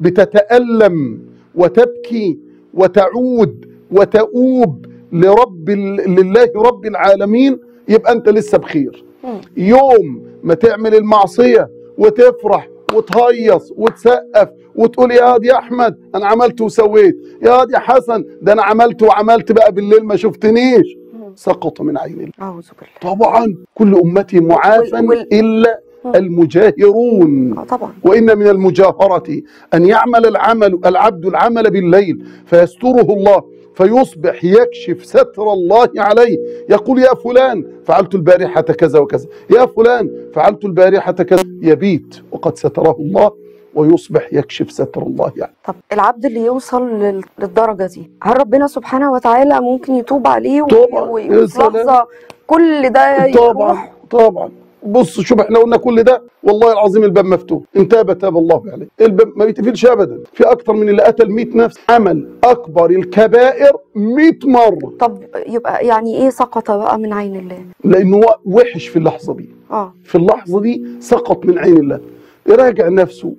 بتتالم وتبكي وتعود وتؤوب لرب ال- لله رب العالمين يبقى انت لسه بخير مم. يوم ما تعمل المعصيه وتفرح وتهيص وتسقف وتقول يا واد يا احمد انا عملت وسويت يا واد يا حسن ده انا عملت وعملت بقى بالليل ما شفتنيش مم. سقط من عين الله اعوذ بالله طبعا كل امتي معافى وال- وال- الا مم. المجاهرون اه طبعا وإن من المجاهرة أن يعمل العمل العبد العمل بالليل فيستره الله فيصبح يكشف ستر الله عليه يقول يا فلان فعلت البارحة كذا وكذا يا فلان فعلت البارحة كذا يبيت وقد ستره الله ويصبح يكشف ستر الله يعني طب العبد اللي يوصل لل- للدرجه دي هل ربنا سبحانه وتعالى ممكن يتوب عليه طبعاً. وفي يا سلام. لحظه كل ده طبعا يروح طبعا بص شوف احنا قلنا كل ده والله العظيم الباب مفتوح ان تاب تاب الله عليه الباب ما بيتقفلش ابدا في اكتر من اللي قتل 100 نفس عمل اكبر الكبائر 100 مره طب يبقى يعني ايه سقط بقى من عين الله لانه هو وحش في اللحظه دي اه في اللحظه دي سقط من عين الله يراجع نفسه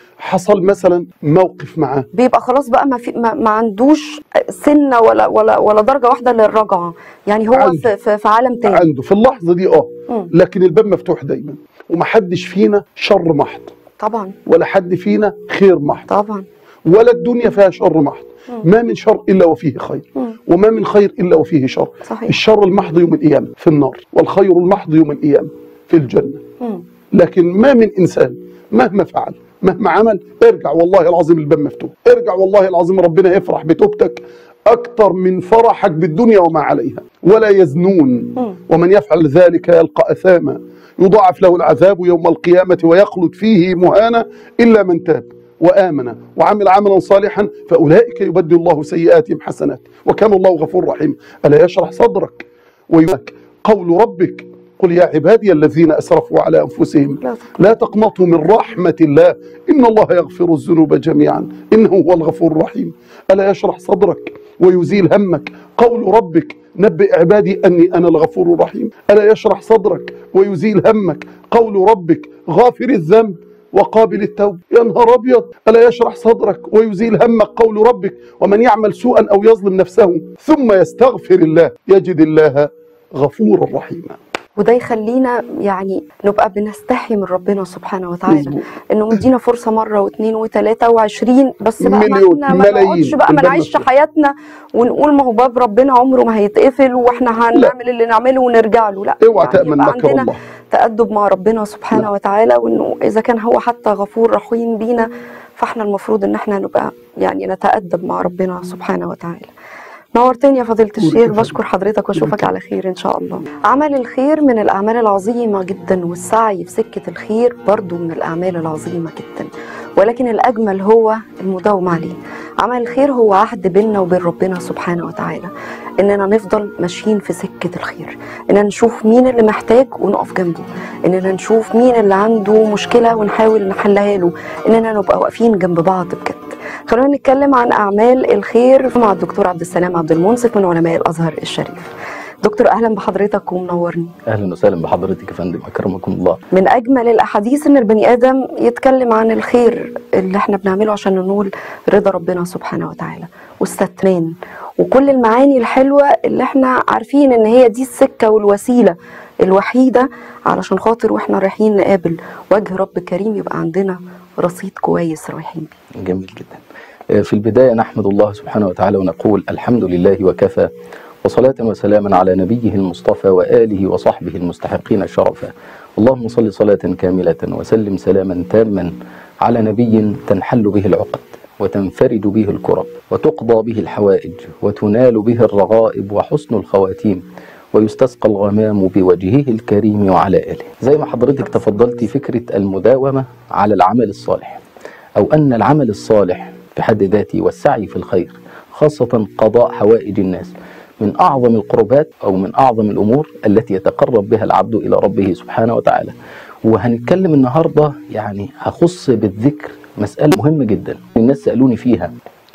حصل مثلا موقف معاه بيبقى خلاص بقى ما, في ما, ما عندوش سنه ولا ولا ولا درجه واحده للرجعه يعني هو عنده. في, في, في عالم تاني عنده في اللحظه دي اه مم. لكن الباب مفتوح دايما ومحدش فينا شر محض طبعا ولا حد فينا خير محض طبعا ولا الدنيا فيها شر محض ما من شر الا وفيه خير مم. وما من خير الا وفيه شر صحيح. الشر المحض يوم القيامه في النار والخير المحض يوم القيامه في الجنه مم. لكن ما من انسان مهما فعل مهما عمل ارجع والله العظيم الباب مفتوح ارجع والله العظيم ربنا يفرح بتوبتك اكتر من فرحك بالدنيا وما عليها ولا يزنون ومن يفعل ذلك يلقى اثاما يضاعف له العذاب يوم القيامه ويخلد فيه مهانا الا من تاب وامن وعمل عملا صالحا فاولئك يبدل الله سيئاتهم حسنات وكان الله غفور رحيم الا يشرح صدرك ويبارك قول ربك قل يا عبادي الذين اسرفوا على انفسهم لا لا تقنطوا من رحمة الله إن الله يغفر الذنوب جميعا إنه هو الغفور الرحيم ألا يشرح صدرك ويزيل همك قول ربك نبئ عبادي أني أنا الغفور الرحيم ألا يشرح صدرك ويزيل همك قول ربك غافر الذنب وقابل التوب يا نهار أبيض ألا يشرح صدرك ويزيل همك قول ربك ومن يعمل سوءا أو يظلم نفسه ثم يستغفر الله يجد الله غفورا رحيما وده يخلينا يعني نبقى بنستحي من ربنا سبحانه وتعالى مظبوط. انه مدينا فرصه مره واثنين وثلاثه وعشرين بس بقى مليون، ما احنا ما ملايين. نقعدش بقى ما الباب نعيش مفتوح. حياتنا ونقول ما هو باب ربنا عمره ما هيتقفل واحنا هنعمل اللي نعمله ونرجع له لا اوعى تأمن يبقى مكر عندنا الله. تأدب مع ربنا سبحانه لا. وتعالى وانه اذا كان هو حتى غفور رحيم بينا فاحنا المفروض ان احنا نبقى يعني نتأدب مع ربنا سبحانه وتعالى نورتني يا فضيلة الشيخ يخليك. بشكر حضرتك واشوفك على خير ان شاء الله عمل الخير من الاعمال العظيمة جدا والسعي في سكة الخير برضو من الاعمال العظيمة جدا ولكن الاجمل هو المداومة عليه عمل الخير هو عهد بيننا وبين ربنا سبحانه وتعالى اننا نفضل ماشيين في سكة الخير اننا نشوف مين اللي محتاج ونقف جنبه اننا نشوف مين اللي عنده مشكلة ونحاول نحلها له اننا نبقى واقفين جنب بعض بجد خلونا نتكلم عن اعمال الخير مع الدكتور عبد السلام عبد المنصف من علماء الازهر الشريف دكتور اهلا بحضرتك ومنورني اهلا وسهلا بحضرتك يا فندم اكرمكم الله من اجمل الاحاديث ان البني ادم يتكلم عن الخير اللي احنا بنعمله عشان ننول رضا ربنا سبحانه وتعالى واستثمان وكل المعاني الحلوه اللي احنا عارفين ان هي دي السكه والوسيله الوحيده علشان خاطر واحنا رايحين نقابل وجه رب كريم يبقى عندنا رصيد كويس رايحين بيه جميل جدا آه، في البدايه نحمد الله سبحانه وتعالى ونقول الحمد لله وكفى وصلاة وسلاما على نبيه المصطفى وآله وصحبه المستحقين الشرفا اللهم صل صلاة كاملة وسلم سلاما تاما على نبي تنحل به العقد وتنفرج به الكرب وتقضى به الحوائج وتنال به الرغائب وحسن الخواتيم ويستسقى الغمام بوجهه الكريم وعلى آله زي ما حضرتك تفضلتي فكرة المداومة على العمل الصالح أو أن العمل الصالح في حد ذاته والسعي في الخير خاصة قضاء حوائج الناس من أعظم القربات أو من أعظم الأمور التي يتقرب بها العبد إلى ربه سبحانه وتعالى وهنتكلم النهاردة يعني هخص بالذكر مسألة مهمة جدا الناس سألوني فيها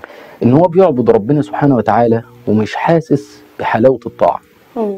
إن هو بيعبد ربنا سبحانه وتعالى ومش حاسس بحلاوة الطاعة مم.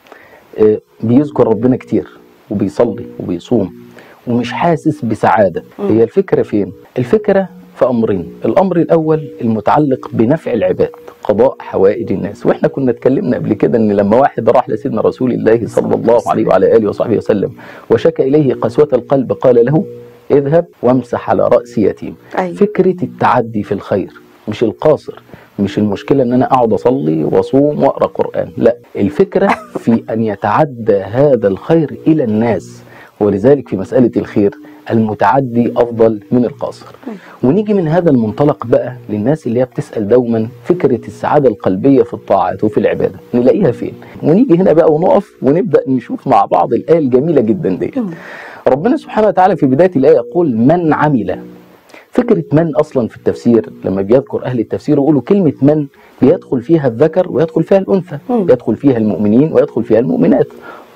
آه، بيذكر ربنا كتير وبيصلي وبيصوم ومش حاسس بسعادة هي الفكرة فين؟ الفكرة في أمرين الأمر الأول المتعلق بنفع العباد قضاء حوائج الناس وإحنا كنا اتكلمنا قبل كده أن لما واحد راح لسيدنا رسول الله صلى الله عليه وعلى آله وصحبه وسلم وشكى إليه قسوة القلب قال له اذهب وامسح على رأس يتيم أيوة. فكرة التعدي في الخير مش القاصر مش المشكلة ان انا اقعد اصلي واصوم واقرا قرآن لا الفكرة في ان يتعدى هذا الخير الى الناس ولذلك في مسألة الخير المتعدي افضل من القاصر ونيجي من هذا المنطلق بقى للناس اللي هي بتسأل دوما فكرة السعادة القلبية في الطاعات وفي العبادة نلاقيها فين ونيجي هنا بقى ونقف ونبدأ نشوف مع بعض الآية الجميلة جدا دي ربنا سبحانه وتعالى في بداية الآية يقول من عمل فكرة من أصلا في التفسير لما بيذكر أهل التفسير يقولوا كلمة من بيدخل فيها الذكر ويدخل فيها الأنثى مم. يدخل فيها المؤمنين ويدخل فيها المؤمنات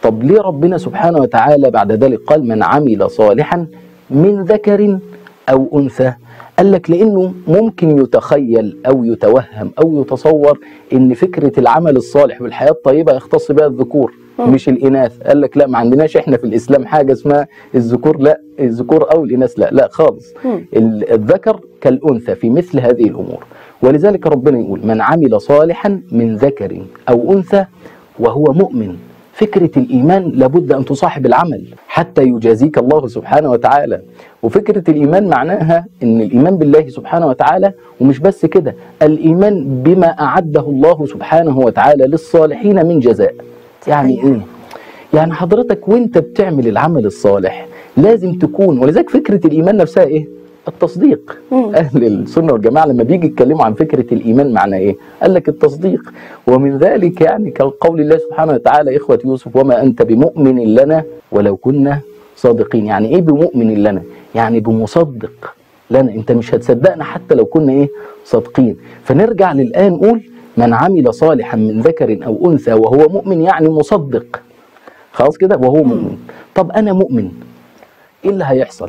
طب ليه ربنا سبحانه وتعالى بعد ذلك قال من عمل صالحا من ذكر أو أنثى قال لك لأنه ممكن يتخيل أو يتوهم أو يتصور إن فكرة العمل الصالح والحياة الطيبة يختص بها الذكور مش الإناث قال لك لا ما عندناش إحنا في الإسلام حاجة اسمها الذكور لا الذكور أو الإناث لا لا خالص مم. ال- الذكر كالأنثى في مثل هذه الأمور ولذلك ربنا يقول من عمل صالحا من ذكر أو أنثى وهو مؤمن فكرة الإيمان لابد أن تصاحب العمل حتى يجازيك الله سبحانه وتعالى وفكرة الإيمان معناها أن الإيمان بالله سبحانه وتعالى ومش بس كده الإيمان بما أعده الله سبحانه وتعالى للصالحين من جزاء يعني صحيح. إيه؟ يعني حضرتك وانت بتعمل العمل الصالح لازم تكون ولذلك فكرة الإيمان نفسها إيه؟ التصديق مم. أهل السنة والجماعة لما بيجي يتكلموا عن فكرة الإيمان معناه إيه؟ قال لك التصديق ومن ذلك يعني كقول الله سبحانه وتعالى إخوة يوسف وما أنت بمؤمن لنا ولو كنا صادقين يعني إيه بمؤمن لنا؟ يعني بمصدق لنا أنت مش هتصدقنا حتى لو كنا إيه؟ صادقين فنرجع للآية نقول من عمل صالحا من ذكر أو أنثى وهو مؤمن يعني مصدق خلاص كده وهو مؤمن طب أنا مؤمن ايه اللي هيحصل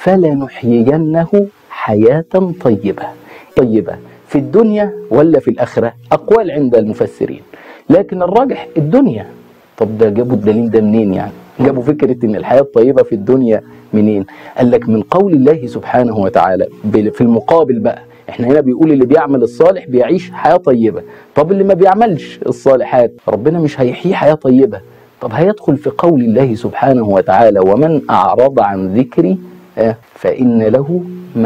فلنحيينه حياة طيبة طيبة في الدنيا ولا في الآخرة أقوال عند المفسرين لكن الراجح الدنيا طب ده جابوا الدليل ده منين يعني جابوا فكرة ان الحياة الطيبة في الدنيا منين قال لك من قول الله سبحانه وتعالى ب- في المقابل بقى احنا هنا بيقول اللي بيعمل الصالح بيعيش حياة طيبة طب اللي ما بيعملش الصالحات ربنا مش هيحييه حياة طيبة طب هيدخل في قول الله سبحانه وتعالى ومن أعرض عن ذكري آه، فإن له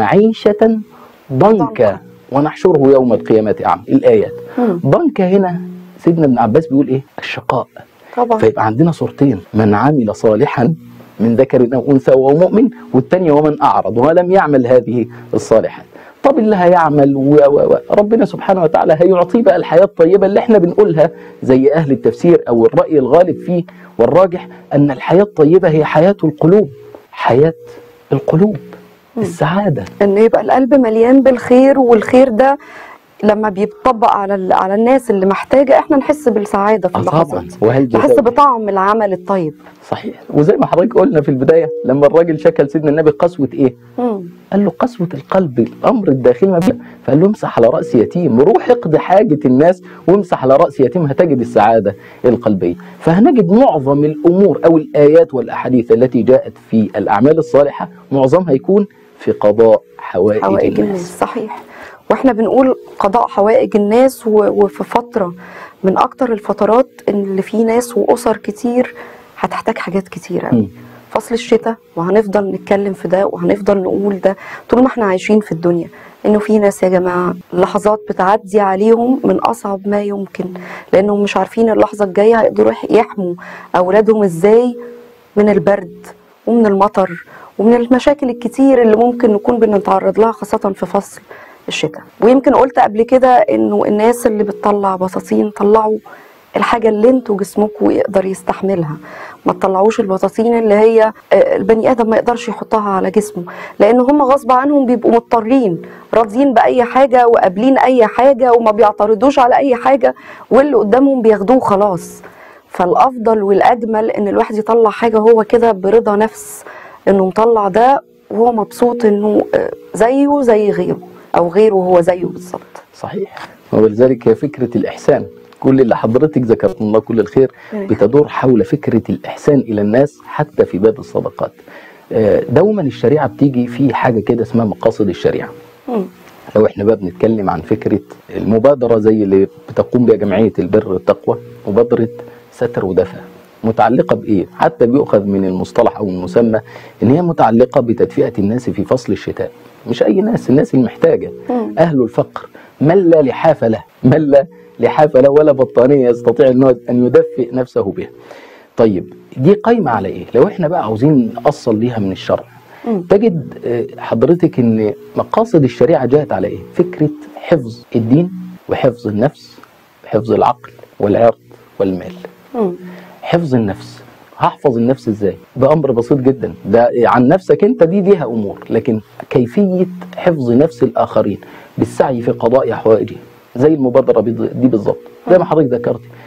معيشة ضنكا ضنكا. ونحشره يوم القيامة أعمى الآيات مم. ضنكا هنا سيدنا ابن عباس بيقول إيه الشقاء طبعا فيبقى عندنا صورتين من عمل صالحا من ذكر أو أنثى وهو مؤمن والتانية ومن أعرض ولم يعمل هذه الصالحات طب اللي هيعمل و و و ربنا سبحانه وتعالى هيعطيه بقى الحياة الطيبة اللي احنا بنقولها زي أهل التفسير أو الرأي الغالب فيه والراجح أن الحياة الطيبة هي حياة القلوب حياة القلوب السعادة ان يبقى القلب مليان بالخير والخير ده لما بيطبق على ال- على الناس اللي محتاجه احنا نحس بالسعاده في آه اللحظات طبعا وهل نحس جزاء بطعم العمل الطيب صحيح وزي ما حضرتك قلنا في البداية لما الراجل شكى لسيدنا النبي قسوة إيه مم. قال له قسوة القلب الأمر الداخلي ما بي- فقال له امسح على رأس يتيم روح اقضي حاجة الناس وامسح على رأس يتيم هتجد السعادة القلبية فهنجد معظم الأمور أو الآيات والأحاديث التي جاءت في الأعمال الصالحة معظمها يكون في قضاء حوائج, حوائج الناس الناس صحيح واحنا بنقول قضاء حوائج الناس و- وفي فتره من اكتر الفترات اللي في ناس واسر كتير هتحتاج حاجات كتير مم. قوي فصل الشتاء وهنفضل نتكلم في ده وهنفضل نقول ده طول ما احنا عايشين في الدنيا انه في ناس يا جماعه لحظات بتعدي عليهم من اصعب ما يمكن لانهم مش عارفين اللحظه الجايه هيقدروا يح- يحموا اولادهم ازاي من البرد ومن المطر ومن المشاكل الكتير اللي ممكن نكون بنتعرض لها خاصة في فصل الشتاء ويمكن قلت قبل كده انه الناس اللي بتطلع بساطين طلعوا الحاجة اللي انتوا جسمكم يقدر يستحملها ما تطلعوش البساطين اللي هي آه، البني ادم ما يقدرش يحطها على جسمه لان هم غصب عنهم بيبقوا مضطرين راضيين باي حاجه وقابلين اي حاجه وما بيعترضوش على اي حاجه واللي قدامهم بياخدوه خلاص فالافضل والاجمل ان الواحد يطلع حاجه هو كده برضا نفس انه مطلع ده وهو مبسوط انه آه، زيه زي غيره او غيره هو زيه بالظبط صحيح ولذلك هي فكرة الإحسان كل اللي حضرتك ذكرت الله كل الخير بتدور حول فكرة الإحسان إلى الناس حتى في باب الصدقات آه، دوما الشريعة بتيجي في حاجة كده اسمها مقاصد الشريعة مم. لو احنا بقى بنتكلم عن فكرة المبادرة زي اللي بتقوم بها جمعية البر والتقوى مبادرة ستر ودفع متعلقة بإيه؟ حتى بيؤخذ من المصطلح أو المسمى إن هي متعلقة بتدفئة الناس في فصل الشتاء مش أي ناس الناس المحتاجة مم. أهل الفقر من لا لحاف له من لا لحاف له ولا بطانية يستطيع إنه أن يدفئ نفسه بها طيب دي قايمة على إيه؟ لو إحنا بقى عاوزين نأصل ليها من الشرع مم. تجد آه، حضرتك ان مقاصد الشريعه جاءت على ايه؟ فكره حفظ الدين وحفظ النفس وحفظ العقل والعرض والمال. مم. حفظ النفس هحفظ النفس ازاي؟ بامر بسيط جدا ده عن نفسك انت دي ليها امور لكن كيفيه حفظ نفس الاخرين بالسعي في قضاء حوائجهم زي المبادره بض- دي بالظبط زي ما حضرتك ذكرتي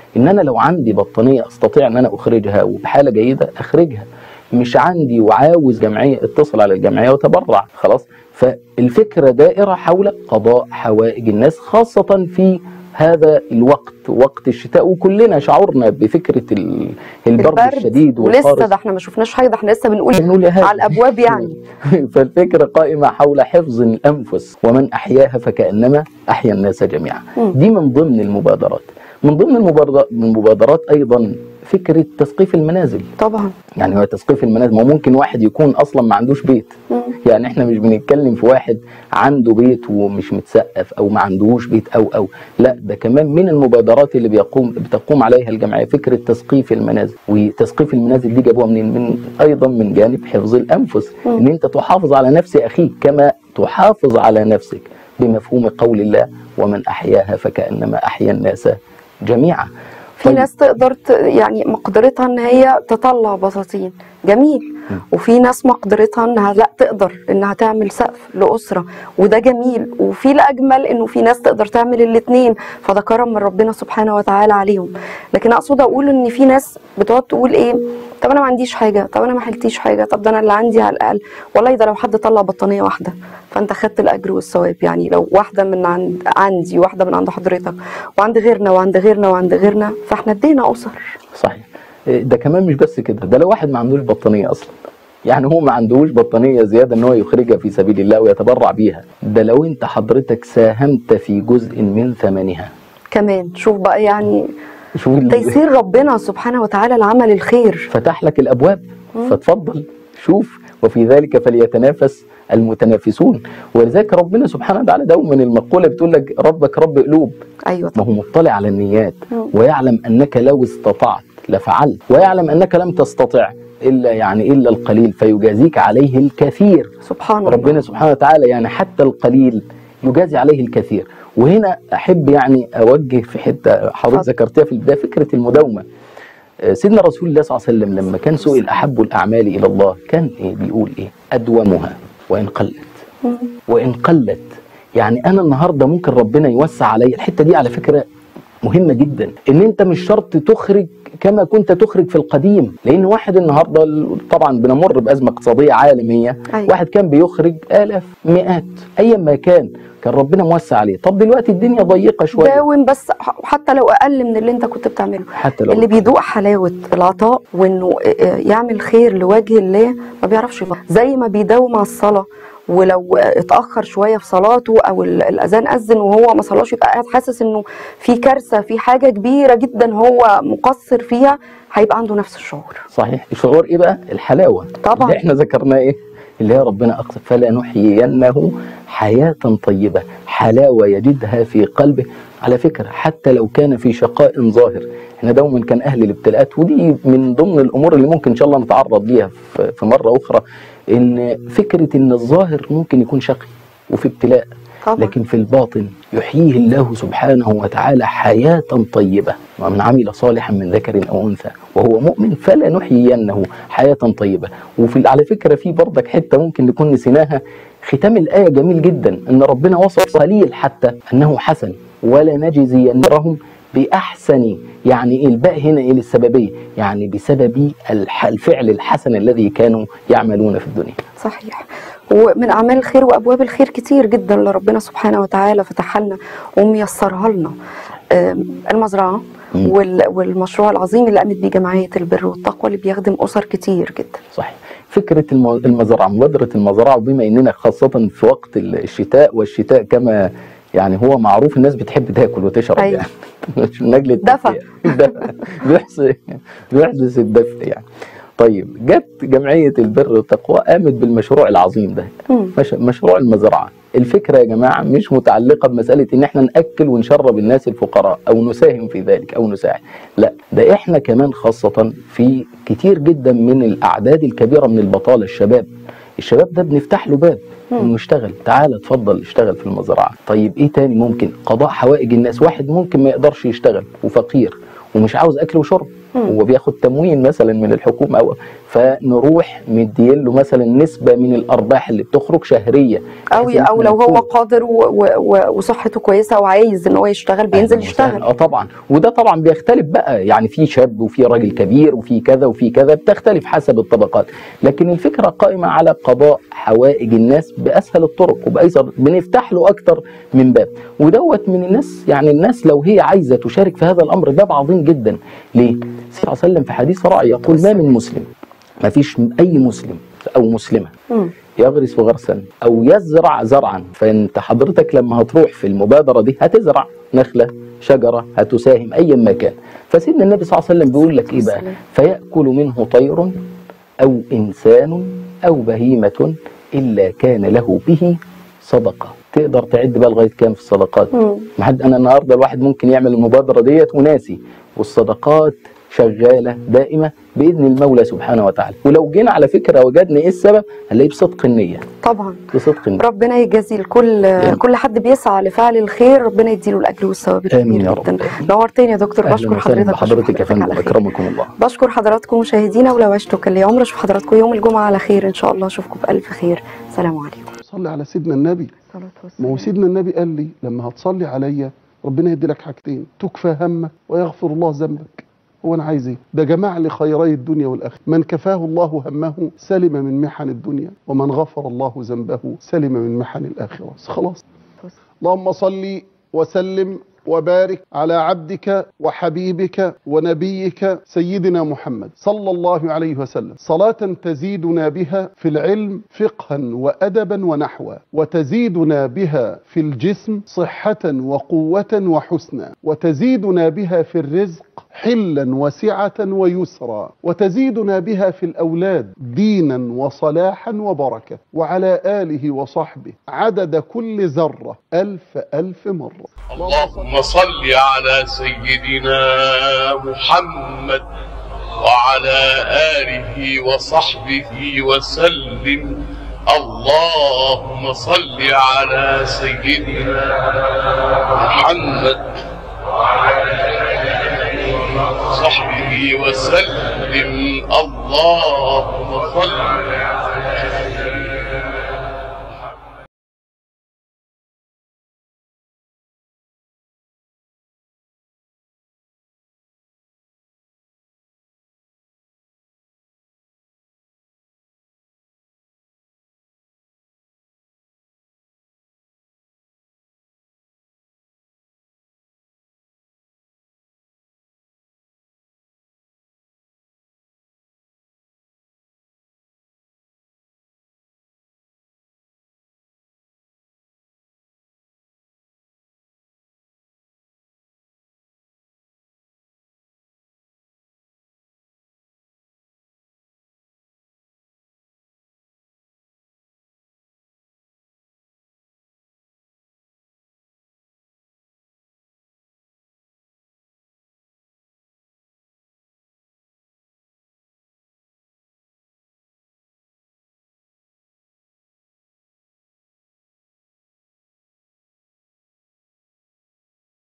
ان انا لو عندي بطانيه استطيع ان انا اخرجها وبحاله جيده اخرجها مش عندي وعاوز جمعيه اتصل على الجمعيه وتبرع خلاص فالفكره دائره حول قضاء حوائج الناس خاصه في هذا الوقت وقت الشتاء وكلنا شعرنا بفكره ال- البرد الشديد ولسه والقارس ده احنا ما شفناش حاجه ده احنا لسه بنقول بنقول يا هادي. على الابواب يعني فالفكرة قائمة حول حفظ الأنفس ومن أحياها فكأنما أحيا الناس جميعا مم. دي من ضمن المبادرات من ضمن المبادرات, المبادرات أيضا فكرة تسقيف المنازل طبعا يعني هو تسقيف المنازل ما ممكن واحد يكون أصلا ما عندوش بيت مم. يعني احنا مش بنتكلم في واحد عنده بيت ومش متسقف او ما عندهوش بيت او او لا ده كمان من المبادرات اللي بيقوم بتقوم عليها الجمعيه فكره تسقيف المنازل وتسقيف المنازل دي جابوها منين من ايضا من جانب حفظ الانفس مم. ان انت تحافظ على نفس اخيك كما تحافظ على نفسك بمفهوم قول الله ومن احياها فكانما احيا الناس جميعا في طيب. ناس تقدر ت... يعني مقدرتها ان هي تطلع بساطين جميل م. وفي ناس مقدرتها انها لا تقدر انها تعمل سقف لاسره وده جميل وفي الاجمل انه في ناس تقدر تعمل الاثنين فده كرم من ربنا سبحانه وتعالى عليهم لكن اقصد اقول ان في ناس بتقعد تقول ايه طب انا ما عنديش حاجه طب انا ما حلتيش حاجه طب ده انا اللي عندي على الاقل والله ده لو حد طلع بطانيه واحده فانت خدت الاجر والثواب يعني لو واحده من عند عندي واحده من عند حضرتك وعند غيرنا وعند غيرنا وعند غيرنا فاحنا ادينا اسر صحيح إيه، ده كمان مش بس كده ده لو واحد ما عندوش بطانيه اصلا يعني هو ما عندهوش بطانيه زياده ان هو يخرجها في سبيل الله ويتبرع بيها ده لو انت حضرتك ساهمت في جزء من ثمنها كمان شوف بقى يعني شوف ال- تيسير ربنا سبحانه وتعالى لعمل الخير فتح لك الابواب فتفضل شوف وفي ذلك فليتنافس المتنافسون ولذلك ربنا سبحانه وتعالى دوما المقوله بتقول لك ربك رب قلوب ايوه ما هو مطلع على النيات مم. ويعلم انك لو استطعت لفعلت ويعلم انك لم تستطع الا يعني الا القليل فيجازيك عليه الكثير سبحان الله ربنا سبحانه وتعالى يعني حتى القليل يجازي عليه الكثير وهنا احب يعني اوجه في حته حضرتك اتفضل. ذكرتها في البدايه فكره المداومه آه، سيدنا رسول الله صلى الله عليه وسلم لما كان سئل احب الاعمال الى الله كان إيه بيقول ايه ادومها وان قلت مم. وان قلت يعني انا النهارده ممكن ربنا يوسع عليا الحته دي على فكره مهمه جدا ان انت مش شرط تخرج كما كنت تخرج في القديم لان واحد النهارده طبعا بنمر بازمه اقتصاديه عالميه أيوة. واحد كان بيخرج الاف مئات ايا ما كان كان ربنا موسع عليه طب دلوقتي الدنيا ضيقه شويه داوم بس ح- حتى لو اقل من اللي انت كنت بتعمله حتى لو اللي بيدوق حلاوه العطاء وانه يعمل خير لوجه الله ما بيعرفش يبطل. زي ما بيداوم على الصلاه ولو اتاخر شويه في صلاته او ال- الاذان اذن وهو ما صلاش يبقى قاعد حاسس انه في كارثه في حاجه كبيره جدا هو مقصر فيها هيبقى عنده نفس الشعور صحيح الشعور ايه بقى الحلاوه طبعا. اللي احنا ذكرناه ايه اللي هي ربنا اقسم فلا نحيينه حياه طيبه حلاوه يجدها في قلبه على فكره حتى لو كان في شقاء ظاهر احنا دوما كان اهل الابتلاءات ودي من ضمن الامور اللي ممكن ان شاء الله نتعرض ليها في في مره اخرى ان فكره ان الظاهر ممكن يكون شقي وفي ابتلاء طبعا لكن في الباطن يحييه الله سبحانه وتعالى حياة طيبة ومن عمل صالحا من ذكر أو أنثى وهو مؤمن فلا نحيينه حياة طيبة وفي على فكرة في برضك حتة ممكن نكون نسيناها ختام الآية جميل جدا أن ربنا وصف قليل حتى أنه حسن ولا نجزينهم بأحسن يعني إيه الباء هنا إيه للسببية يعني بسبب الح- الفعل الحسن الذي كانوا يعملون في الدنيا صحيح ومن اعمال الخير وابواب الخير كتير جدا لربنا سبحانه وتعالى فتحها لنا وميسرها لنا آم، المزرعه مم. وال- والمشروع العظيم اللي قامت بيه جمعيه البر والتقوى اللي بيخدم اسر كتير جدا صحيح فكرة الم- المزرعة مبادرة المزرعة وبما اننا خاصة في وقت الشتاء والشتاء كما يعني هو معروف الناس بتحب تاكل وتشرب أيوة. يعني مش من اجل دفى. التدفئة. دفى. بيحدث بيحدث الدفء يعني طيب جت جمعية البر والتقوى قامت بالمشروع العظيم ده مم. مش مشروع المزرعة الفكرة يا جماعة مش متعلقة بمسألة ان احنا نأكل ونشرب الناس الفقراء او نساهم في ذلك او نساعد لا ده احنا كمان خاصة في كتير جدا من الاعداد الكبيرة من البطالة الشباب الشباب ده بنفتح له باب انه يشتغل تعال اتفضل اشتغل في المزرعة طيب ايه تاني ممكن قضاء حوائج الناس واحد ممكن ما يقدرش يشتغل وفقير ومش عاوز اكل وشرب مم. هو بياخد تموين مثلا من الحكومه او فنروح مدين له مثلا نسبه من الارباح اللي بتخرج شهريه او بحيث إن او إحنا لو هو نكون- قادر و- و- و- وصحته كويسه وعايز ان هو يشتغل بينزل أهلاً وسهلاً. يشتغل اه طبعا وده طبعا بيختلف بقى يعني في شاب وفي راجل كبير وفي كذا وفي كذا بتختلف حسب الطبقات لكن الفكره قائمه على قضاء حوائج الناس باسهل الطرق وبايسر بنفتح له اكتر من باب ودوت من الناس يعني الناس لو هي عايزه تشارك في هذا الامر باب عظيم جدا ليه؟ النبي صلى الله عليه وسلم في حديث رائع يقول ما من مسلم ما فيش اي مسلم او مسلمه مم. يغرس غرسا او يزرع زرعا فانت حضرتك لما هتروح في المبادره دي هتزرع نخله شجره هتساهم ايا ما كان فسيدنا النبي صلى الله عليه وسلم بيقول لك ايه بقى فياكل منه طير او انسان او بهيمه الا كان له به صدقه تقدر تعد بقى لغايه كام في الصدقات مم. ما حد انا النهارده الواحد ممكن يعمل المبادره ديت وناسي والصدقات شغاله دائمه باذن المولى سبحانه وتعالى ولو جينا على فكره وجدنا ايه السبب هنلاقيه بصدق النيه طبعا بصدق النيه ربنا يجازي الكل آمين. كل حد بيسعى لفعل الخير ربنا يديله الاجر والثواب آمين يا الكبير رب. جدا نورتني يا دكتور اهلا بشكر وسهلا حضرتك بحضرتك يا فندم على خير. اكرمكم الله بشكر حضراتكم مشاهدينا ولو عشتوا كل يوم اشوف حضراتكم يوم الجمعه على خير ان شاء الله اشوفكم بالف خير سلام عليكم صلي على سيدنا النبي ما هو سيدنا النبي قال لي لما هتصلي عليا ربنا يدي لك حاجتين تكفى همك ويغفر الله ذنبك هو انا عايز ايه ده جمع لي خيري الدنيا والاخره من كفاه الله همه سلم من محن الدنيا ومن غفر الله ذنبه سلم من محن الاخره بس خلاص اللهم صل وسلم وبارك على عبدك وحبيبك ونبيك سيدنا محمد صلى الله عليه وسلم صلاة تزيدنا بها في العلم فقها وأدبا ونحوا وتزيدنا بها في الجسم صحة وقوة وحسنا وتزيدنا بها في الرزق حلا وسعة ويسرا وتزيدنا بها في الأولاد دينا وصلاحا وبركة وعلى آله وصحبه عدد كل ذرة ألف ألف مرة اللهم صل على سيدنا محمد وعلى آله وصحبه وسلم اللهم صل على سيدنا محمد وصحبه وسلم اللهم صل